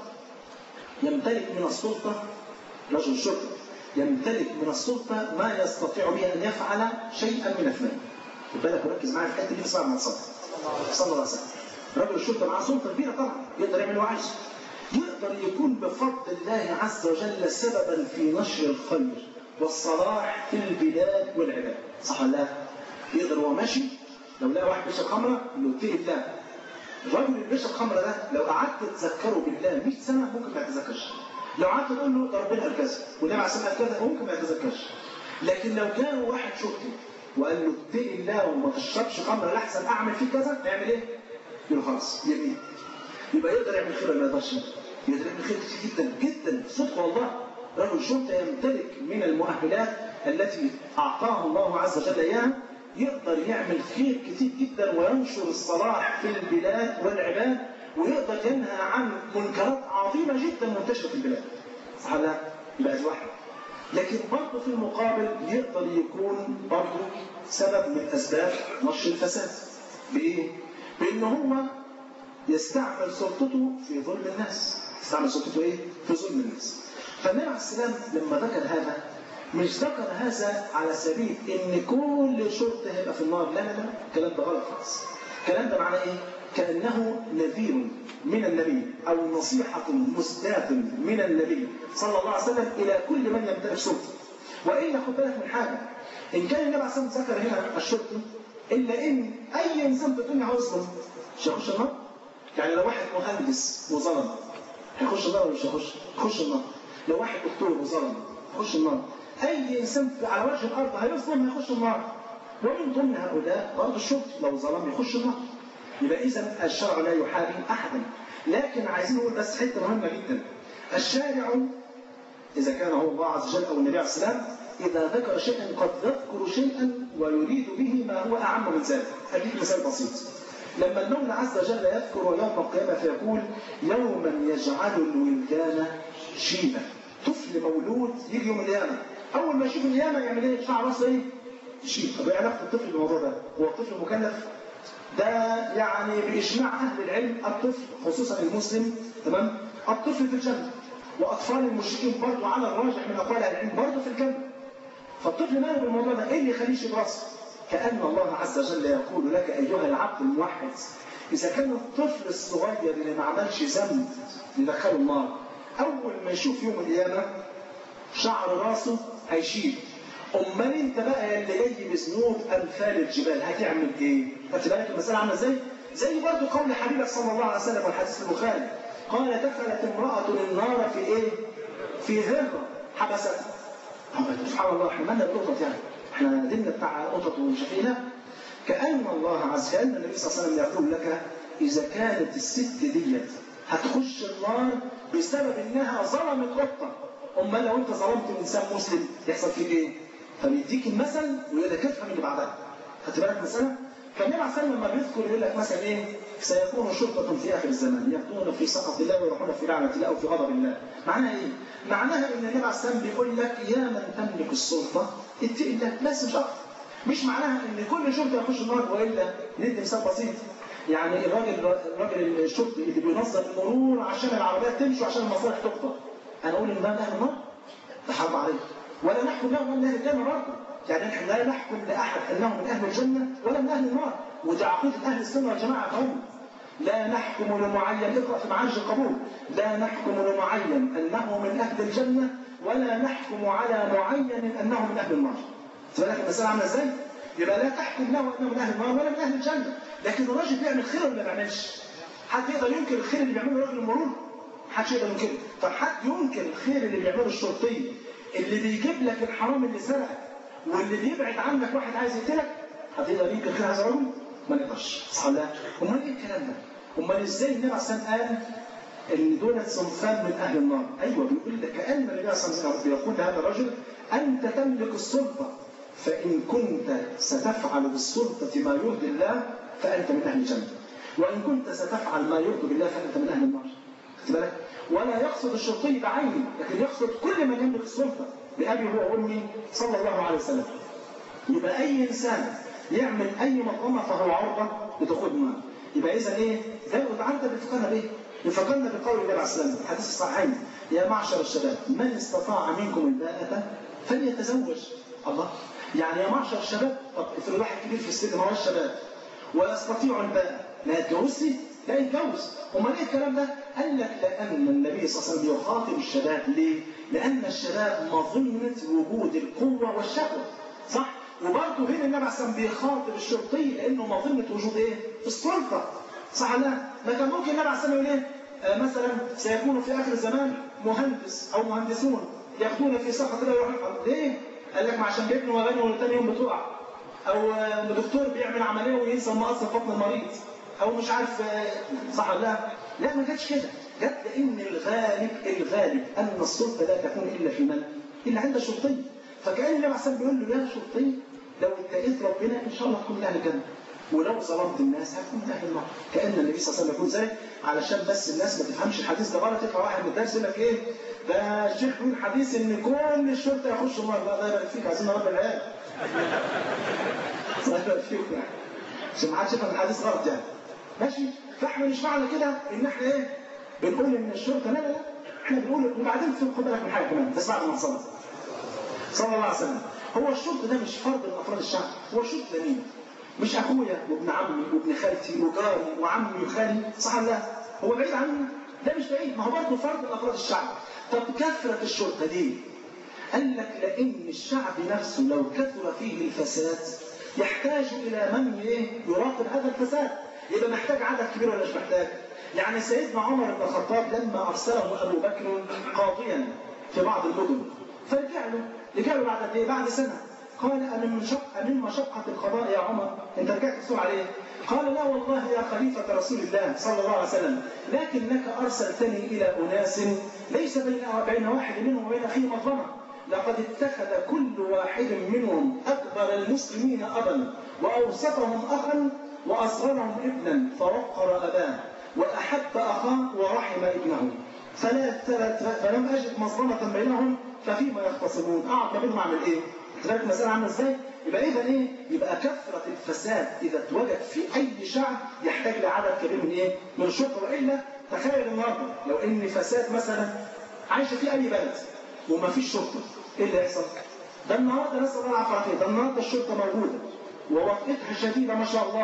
يمتلك من السلطة رجل الشرطة يمتلك من السلطة ما يستطيع به أن يفعل شيئا من اثنين خد بالك وركز معايا في الحته دي اسمع ما تصلي صلى الله عليه وسلم رجل الشرطه معاه سلطه كبيره طبعا يقدر يعمل اللي هو عايزه يقدر يكون بفضل الله عز وجل سببا في نشر الخير والصلاح في البلاد والعباد صح ولا لا؟ يقدر وهو ماشي لو لقى واحد بيشرب خمره يقول له الله الراجل اللي بيشرب خمره ده لو قعدت تذكره بالله 100 سنه ممكن ما يتذكرش لو قعدت تقول له ده ربنا قال كذا والنبي عليه الصلاه والسلام قال كذا ممكن ما يتذكرش لكن لو جاء واحد شرطي وقال له اتقي الله وما تشربش خمر لحسن اعمل فيه كذا يعمل ايه؟ يقول له خلاص يمين يبقى يقدر يعمل خير ولا ما يقدرش؟ يقدر يعمل خير كتير جدا جدا صدق والله رجل شرطه يمتلك من المؤهلات التي اعطاها الله عز وجل اياها يقدر يعمل خير كتير جدا وينشر الصلاح في البلاد والعباد ويقدر ينهى عن منكرات عظيمه جدا منتشره في البلاد. صح ولا يبقى دي واحده. لكن برضه في المقابل يقدر يكون برضه سبب من اسباب نشر الفساد. بايه؟ بان هو يستعمل سلطته في ظلم الناس. يستعمل سلطته ايه؟ في ظلم الناس. فالنبي عليه السلام لما ذكر هذا مش ذكر هذا على سبيل ان كل شرطه هيبقى في النار لا لا لا الكلام ده غلط خالص الكلام ده معناه ايه كانه نذير من النبي او نصيحه مسداه من النبي صلى الله عليه وسلم الى كل من يمتلك سلطه والا خد بالك من حاجه ان كان النبي عليه الصلاه والسلام ذكر هنا الشرطه الا ان اي انسان في الدنيا هيظلم مش هيخش النار يعني لو واحد مهندس وظلم هيخش النار ولا مش هيخش؟ يخش النار لو واحد دكتور وظلم يخش النار اي انسان على وجه الارض هيظلم هيخش النار ومن ضمن هؤلاء برضه الشرطي لو ظلم يخش النار يبقى اذا الشرع لا يحابي احدا لكن عايزين نقول بس حته مهمه جدا الشارع اذا كان هو الله عز وجل او النبي عليه السلام اذا ذكر شيئا قد يذكر شيئا ويريد به ما هو اعم من ذلك اديك مثال بسيط لما المولى عز وجل يذكر يوم القيامه فيقول يوما يجعل الولدان شيبا طفل مولود يجي يوم القيامه اول ما يشوف القيامه يعمل ايه؟ شعر راسه ايه؟ شيب طب ايه علاقه الطفل بالموضوع ده؟ هو الطفل مكلف؟ ده يعني باجماع اهل العلم الطفل خصوصا المسلم تمام؟ الطفل في الجنه واطفال المشركين برضه على الراجح من اقوال اهل العلم برضه في الجنه فالطفل ماله بالموضوع ده؟ ايه اللي يخليه يشيب راسه؟ كان الله عز وجل يقول لك ايها العبد الموحد اذا كان الطفل الصغير اللي ما عملش ذنب ندخله النار اول ما يشوف يوم القيامه شعر راسه هيشيل امال انت بقى اللي جاي بذنوب امثال الجبال هتعمل ايه؟ خدت بالك المساله عامله ازاي؟ زي برضه قول حبيبك صلى الله عليه وسلم والحديث البخاري قال دخلت امراه النار في ايه؟ في ذره حبستها سبحان الله احنا مالنا بالقطط يعني احنا ديننا بتاع قطط وشفينا كأن الله عز وجل النبي صلى الله عليه وسلم يقول لك إذا كانت الست ديت هتخش النار بسبب إنها ظلمت قطة أمال لو أنت ظلمت إنسان مسلم يحصل فيك إيه؟ فبيديك المثل ويقول لك افهم اللي بعدها خدت بالك مثلا؟ فالنبي عليه لما بيذكر يقول لك مثلا إيه؟ سيكون شرطة في آخر الزمان يأتون في سخط الله ويروحون في لعنة الله أو في غضب الله معناها إيه؟ معناها إن النبي عليه السلام بيقول لك يا من تملك السلطة اتق الله بس مش أكتر مش معناها ان كل شرطي يخش النار والا ندي مثال بسيط يعني الراجل الراجل الشرطي اللي بينظم المرور عشان العربيات تمشي وعشان المصالح تقطع انا اقول ان ده من اهل النار ده حرام عليه ولا نحكم له من اهل الجنه برضه يعني احنا لا نحكم لاحد انه من اهل الجنه ولا من اهل النار ودي عقيده اهل السنه والجماعه قوم لا نحكم لمعين اقرا في معارج القبول لا نحكم لمعين انه من اهل الجنه ولا نحكم على معين انه من اهل النار بالك المسألة عاملة ازاي؟ يبقى لا تحكم له انه من اهل النار ولا من اهل الجنة، لكن الراجل بيعمل خير ولا ما بيعملش؟ حد يقدر ينكر الخير اللي بيعمله راجل المرور؟ محدش يقدر ينكره، طب حد ينكر الخير اللي بيعمله الشرطي اللي بيجيب لك الحرام اللي سرقك واللي بيبعد عنك واحد عايز يقتلك؟ حد يقدر ينكر خير هذا الرجل؟ ما نقدرش، صح ولا لا؟ امال ايه الكلام ده؟ امال ازاي النبي عليه الصلاه قال ان دول صنفان من اهل النار، ايوه بيقول لك كان النبي عليه الصلاه والسلام بيقول لهذا الرجل انت تملك السلطه فإن كنت ستفعل بالسلطة ما يرضي الله فأنت من أهل الجنة وإن كنت ستفعل ما يرضي بالله فأنت من أهل النار خدت بالك ولا يقصد الشرطي بعينه لكن يقصد كل من يملك السلطة بأبي هو وأمي صلى الله عليه وسلم يبقى أي إنسان يعمل أي مظلمة فهو عرضة لدخول النار يبقى إذا إيه؟ ده وتعالى بيفكرنا بإيه؟ بيفكرنا بقول النبي عليه الصلاة والسلام الحديث الصحيحين يا معشر الشباب من استطاع منكم الباءة فليتزوج الله يعني يا معشر الشباب طب افرض واحد كبير في السن ما هوش شباب ويستطيع الباء لا يتجوزش لا يتجوز امال ايه الكلام ده؟ قال لك لان النبي صلى الله عليه وسلم يخاطب الشباب ليه؟ لان الشباب مظنه وجود القوه والشهوه صح؟ وبرضه هنا النبي عليه الصلاه بيخاطب الشرطي لانه مظنه وجود ايه؟ السلطه صح لا؟ ما كان ممكن النبي عليه الصلاه يقول ايه؟ آه مثلا سيكون في اخر الزمان مهندس او مهندسون ياخذون في سخط الله يروحون ليه؟ قال لك ما عشان بيبنوا مباني وثاني يوم بتقع او دكتور بيعمل عمليه وينسى المقص في بطن المريض او مش عارف صح ولا لا لا ما جاتش كده جت لان الغالب الغالب ان السلطه لا تكون الا في من؟ الا عند الشرطي فكان النبي عليه بيقول له يا شرطي لو اتقيت ربنا ان شاء الله تكون من اهل الجنه ولو ظلمت الناس هتكون من اهل النار كان النبي صلى الله عليه وسلم يقول ذلك علشان بس الناس ما تفهمش الحديث ده غلط يطلع واحد من الدرس يقول لك ايه ده الشيخ بيقول حديث ان كل الشرطه يخش النار لا ده يبارك فيك عايزين نربي العيال الله يبارك فيك يعني عشان ما حدش يفهم الحديث غلط يعني ماشي فاحنا مش معنى كده ان احنا ايه بنقول ان الشرطه لا لا لا احنا بنقول وبعدين خد بالك من حاجه كمان بس بعد ما نصلي صلى الله عليه وسلم هو الشرطه ده مش فرد من افراد الشعب هو الشرطه ده مين؟ مش اخويا وابن عمي وابن خالتي وجاري وعمي وخالي صح ولا لا؟ هو بعيد عني؟ لا مش بعيد ما هو برضه فرد من افراد الشعب طب كثرة الشرطة دي قال لك لأن الشعب نفسه لو كثر فيه الفساد يحتاج إلى من يراقب هذا الفساد يبقى محتاج عدد كبير ولا مش محتاج؟ يعني سيدنا عمر بن الخطاب لما أرسله أبو بكر قاضيا في بعض المدن فرجع له رجع له بعد قد إيه؟ بعد سنة قال أمن مشق أمن مشقة القضاء يا عمر أنت رجعت تسوع عليه قال لا والله يا خليفة رسول الله صلى الله عليه وسلم لكنك أرسلتني إلى أناس ليس بين بين واحد منهم وبين أخيه مظلمة لقد اتخذ كل واحد منهم أكبر المسلمين أبا وأوسطهم أخا وأصغرهم ابنا فوقر أباه وأحب أخاه ورحم ابنه فلا فلم أجد مظلمة بينهم ففيما يختصمون أقعد ما بينهم أعمل إيه؟ تلاقي المسألة عاملة إزاي؟ يبقى إذا إيه؟ يبقى كثرة الفساد إذا اتوجد في أي شعب يحتاج لعدد كبير من إيه؟ من الشرطة وإلا تخيل النهارده لو إن فساد مثلا عايشة في أي بلد وما فيش شرطة إيه اللي يحصل؟ ده النهارده نسأل الله العافية ده النهارده الشرطة موجودة ووقتها شديدة ما شاء الله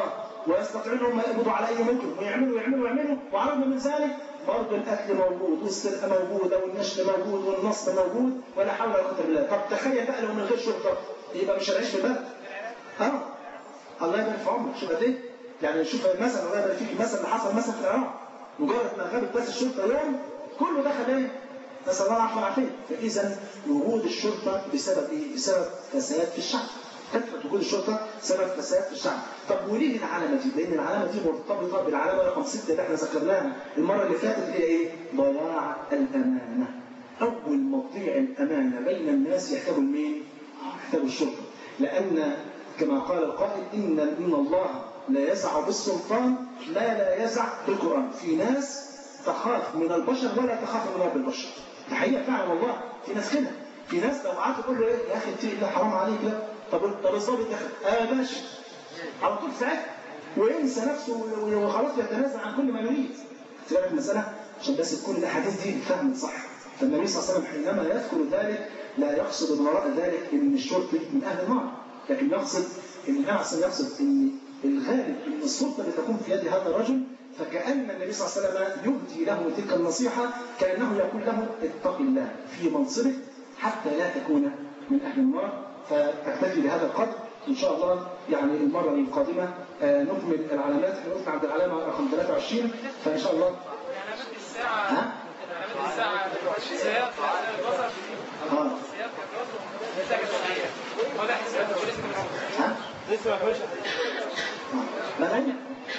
ويستطيعون هم يقبضوا على اي مجرم ويعملوا ويعملوا ويعملوا وعرضنا من ذلك برضه القتل موجود والسرقه موجوده والنشل موجود والنصب موجود ولا حول ولا قوه الا بالله طب تخيل بقى لو من غير شرطه يبقى مش هنعيش في البلد ها الله يبارك في عمرك شوف قد ايه يعني شوف مثلا الله يبارك فيك المثل اللي حصل مثلا في العراق مجرد ما غابت بس الشرطه يوم كله دخل ايه نسال الله العفو والعافيه فاذا وجود الشرطه بسبب ايه؟ بسبب فساد في الشعب كثره وجود الشرطه سبب فساد في الشعب طب وليه العلامه دي؟ لان العلامه دي مرتبطه بالعلامه رقم 6 اللي احنا ذكرناها المره اللي فاتت هي ايه؟ ضياع الامانه اول ما تضيع الامانه بين الناس يحتاجوا لمين؟ يحتاجوا الشرطه لان كما قال القائل ان ان الله لا يسع بالسلطان ما لا يسع بالقران في ناس تخاف من البشر ولا تخاف من رب البشر الحقيقه فعلا والله في ناس كده في ناس لو قعدت تقول له ايه يا اخي اتقي الله حرام عليك لا طب طب الظابط دخل اه ماشي على طول ساعتها وينسى نفسه وخلاص يتنازل عن كل ما يريد بالك المساله عشان بس تكون الاحاديث دي فهمت صح فالنبي صلى الله عليه وسلم حينما يذكر ذلك لا يقصد من وراء ذلك ان الشرطي من اهل النار لكن يقصد ان النبي يقصد ان الغالب ان السلطه اللي تكون في يد هذا الرجل فكأن النبي صلى الله عليه وسلم يهدي له تلك النصيحة كأنه يقول له اتق الله في منصبك حتى لا تكون من أهل النار فتكتفي بهذا القدر إن شاء الله يعني المرة القادمة آه نكمل العلامات احنا وقفنا عند العلامة رقم 23 فإن شاء الله علامات الساعة ها؟ علامات الساعة سياق البصر اه سياق البصر مساجد الشرعية وده حساب ولسه ما ها؟ لسه ما فيهوش آه. ما غير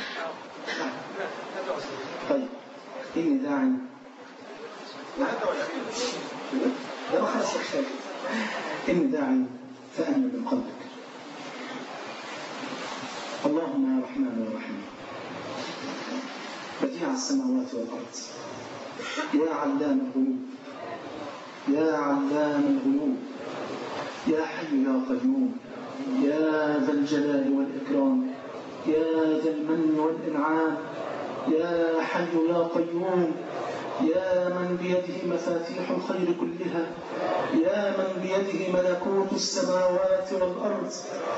طيب إني داعي لا ما خلص الخير إني داعي فأمن من قلبك اللهم يا رحمن يا رحيم بديع السماوات والأرض يا علام الغيوب يا علام الغيوب يا حي يا قيوم يا ذا الجلال والإكرام يا ذا المن والإنعام يا حي يا قيوم يا من بيده مفاتيح الخير كلها يا من بيده ملكوت السماوات والأرض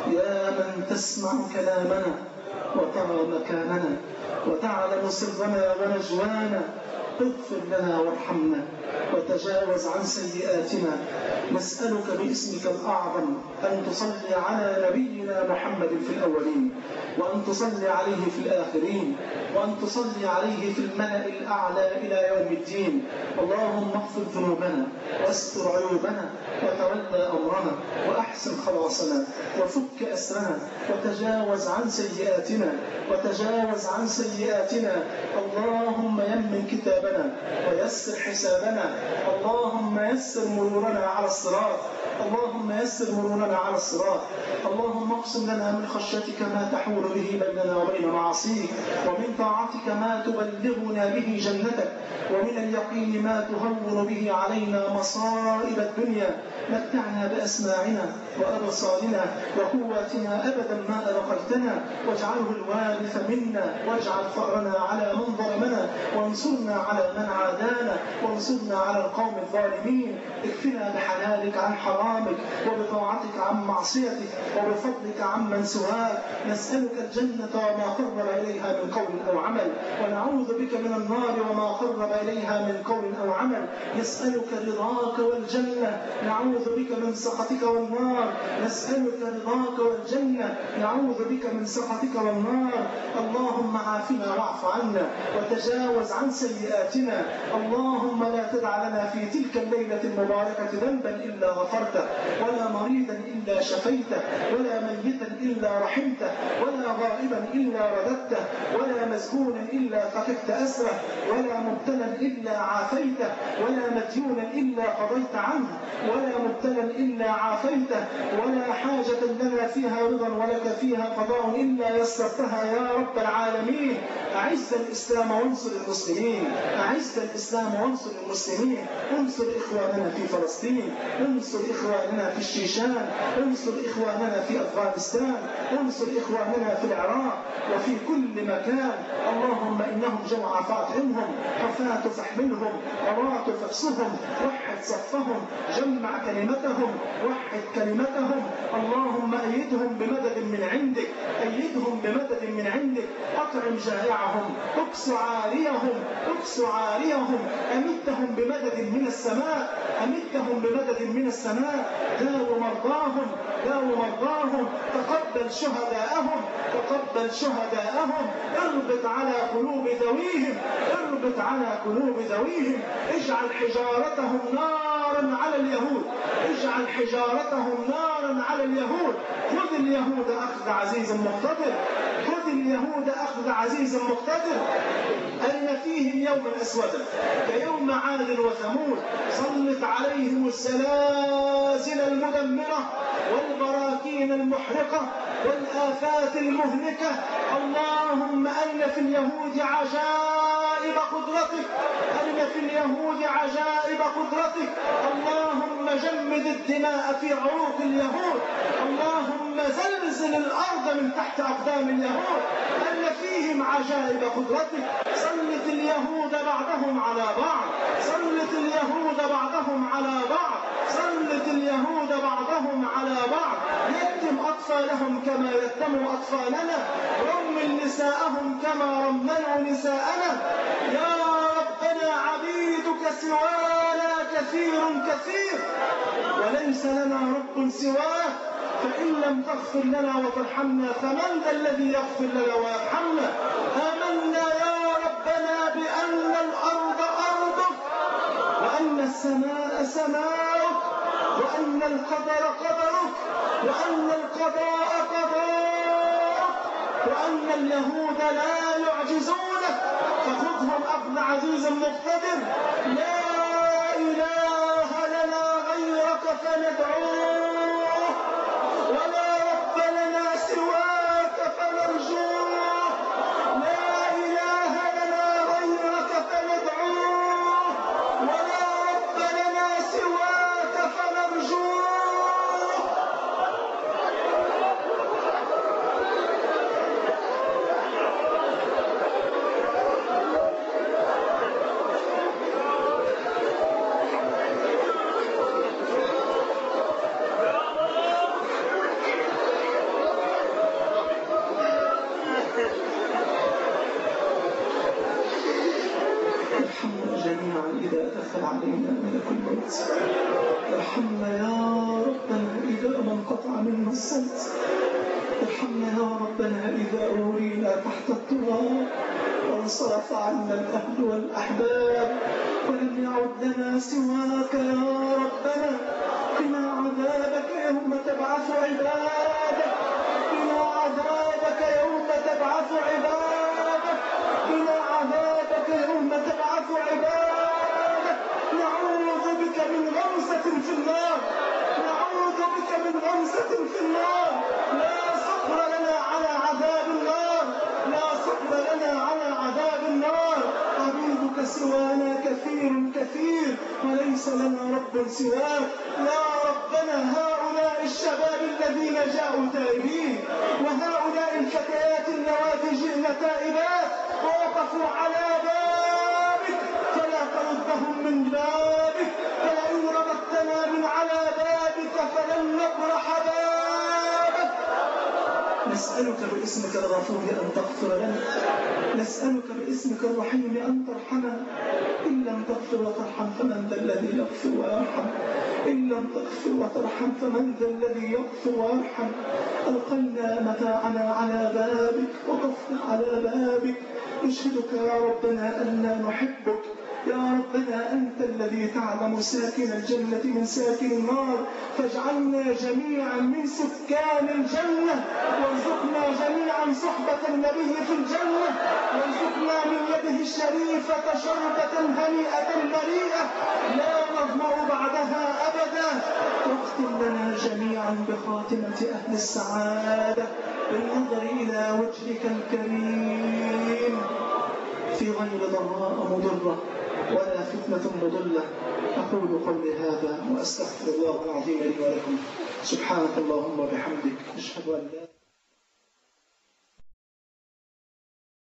يا من تسمع كلامنا وترى مكاننا وتعلم سرنا ونجوانا اغفر لنا وارحمنا وتجاوز عن سيئاتنا نسألك باسمك الأعظم أن تصلي على نبينا محمد في الأولين وأن تصلي عليه في الآخرين وأن تصلي عليه في الملأ الأعلى إلى يوم الدين اللهم اغفر ذنوبنا واستر عيوبنا وتولى أمرنا وأحسن خلاصنا وفك أسرنا وتجاوز عن سيئاتنا وتجاوز عن سيئاتنا اللهم يمن كتابنا ويسر حسابنا اللهم يسر مرورنا على الصراط اللهم يسر مرورنا على الصراط اللهم اقسم لنا من خشيتك ما تحول به بيننا وبين معاصيك ومن طاعتك ما تبلغنا به جنتك ومن اليقين ما تهون به علينا مصائب الدنيا متعنا بأسماعنا وأبصارنا وقواتنا أبدا ما أبقيتنا واجعله الوارث منا واجعل ثأرنا على من ظلمنا وانصرنا على من عادانا وانصرنا على القوم الظالمين اكفنا بحلالك عن حرامك وبطاعتك عن معصيتك وبفضلك عن من سواك نسألك الجنة وما قرب إليها من قول أو عمل ونعوذ بك من النار وما قرب إليها من قول أو عمل نسألك رضاك والجنة نعوذ بك من سخطك والنار نسألك رضاك والجنة نعوذ بك من سخطك والنار اللهم عافنا واعف عنا وتجاوز عن سيئاتنا اللهم لا تدع لنا في تلك الليلة المباركة ذنبا إلا غفرته ولا مريضا إلا شفيته ولا ميتا إلا رحمته ولا غائبا إلا رددته ولا مسجونا إلا فككت أسره ولا مبتلا إلا عافيته ولا مديونا إلا قضيت عنه ولا مبتلا إلا عافيته ولا حاجة لنا فيها رضا ولك فيها قضاء إلا يسرتها يا رب العالمين أعز الإسلام وانصر المسلمين أعز الإسلام وانصر المسلمين انصر إخواننا في فلسطين انصر إخواننا في الشيشان انصر إخواننا في أفغانستان انصر إخواننا في العراق وفي كل مكان اللهم إنهم جوع فاطعمهم حفاة فاحملهم عراة فاكسهم وحد صفهم جمع كلمتهم وحد كلمتهم اللهم أيدهم بمدد من عندك أيدهم بمدد من عندك أطعم جائعهم اكس عاريهم اكس عاريهم أمدهم بمدد من السماء أمدهم بمدد من السماء داو مرضاهم داو مرضاهم تقبل شهداءهم تقبل شهداءهم اربط على قلوب ذويهم اربط على قلوب ذويهم اجعل حجارتهم نارا على اليهود اجعل حجارتهم نارا على اليهود خذ اليهود أخذ عزيز مقتدر خذ اليهود أخذ عزيز مقتدر أن فيهم يوما أسودا كيوم عاد وثمود سلط عليهم السلاسل المدمرة والبراكين المحرقة والآفات المهلكة اللهم أن في اليهود عجائب قدرتك أن في اليهود عجائب قدرتك اللهم جمد الدماء في عروق اليهود اللهم زلزل الأرض من تحت أقدام اليهود أن فيهم عجائب قدرتك سلط اليهود بعضهم على بعض سلط اليهود بعضهم على بعض سلط اليهود بعضهم على بعض يتم أطفالهم كما يتموا أطفالنا رمل نساءهم كما رملوا نساءنا يا ربنا عبيدك سوانا كثير كثير وليس لنا رب سواك فإن لم تغفر لنا وترحمنا فمن ذا الذي يغفر لنا ويرحمنا آمنا يا ربنا بأن الأرض أرضك وأن السماء سماؤك وأن القدر قدرك وأن القضاء قضاءك وأن اليهود لا يعجزونك فخذهم أخذ عزيز مقتدر لا إله لنا غيرك فندعوه ولا رب لنا سواك فنرجوه لا إله لنا غيرك فندعوه ولا رب لنا سواك فنرجوه ارحمنا جميعا إذا دخل علينا ملك الموت ارحمنا يا ربنا إذا ما انقطع منا الصوت ارحمنا يا ربنا إذا أورينا تحت التراب وانصرف عنا الأهل والأحباب ولم يعد لنا سواك يا ربنا قنا عذابك يوم تبعث عبادك قنا عذابك يوم تبعث عبادك قنا عذابك يوم تبعث عبادك نعوذ بك من غمسة في النار نعوذ بك من غمسة في النار لا صبر لنا على عذاب النار لا صبر لنا على عذاب النار عبيدك سوانا كثير كثير وليس لنا رب سواك يا ربنا هؤلاء الشباب الذين جاءوا تائبين وهؤلاء الفتيات اللواتي جئن تائبات ووقفوا على بابك فلا تردهم من بابك فلئن رددتنا من على بابك فلن نبرح بابك نسألك باسمك الغفور أن تغفر لنا نسألك باسمك الرحيم أن ترحمنا إن لم تغفر وترحم فمن ذا الذي يغفر ويرحم إن لم تغفر وترحم فمن ذا الذي يغفر ويرحم ألقينا متاعنا على بابك وقفنا على بابك نشهدك يا ربنا أننا نحبك يا ربنا أنت الذي تعلم ساكن الجنة من ساكن النار فاجعلنا جميعا من سكان الجنة وارزقنا جميعا صحبة النبي في الجنة وارزقنا من يده الشريفة شربة هنيئة مريئة لا نظمأ بعدها أبدا واختم لنا جميعا بخاتمة أهل السعادة بالنظر إلى وجهك الكريم في غير ضراء مضرة ولا فتنة مضلة أقول قولي هذا وأستغفر الله العظيم لي ولكم سبحانك اللهم وبحمدك أشهد أن لا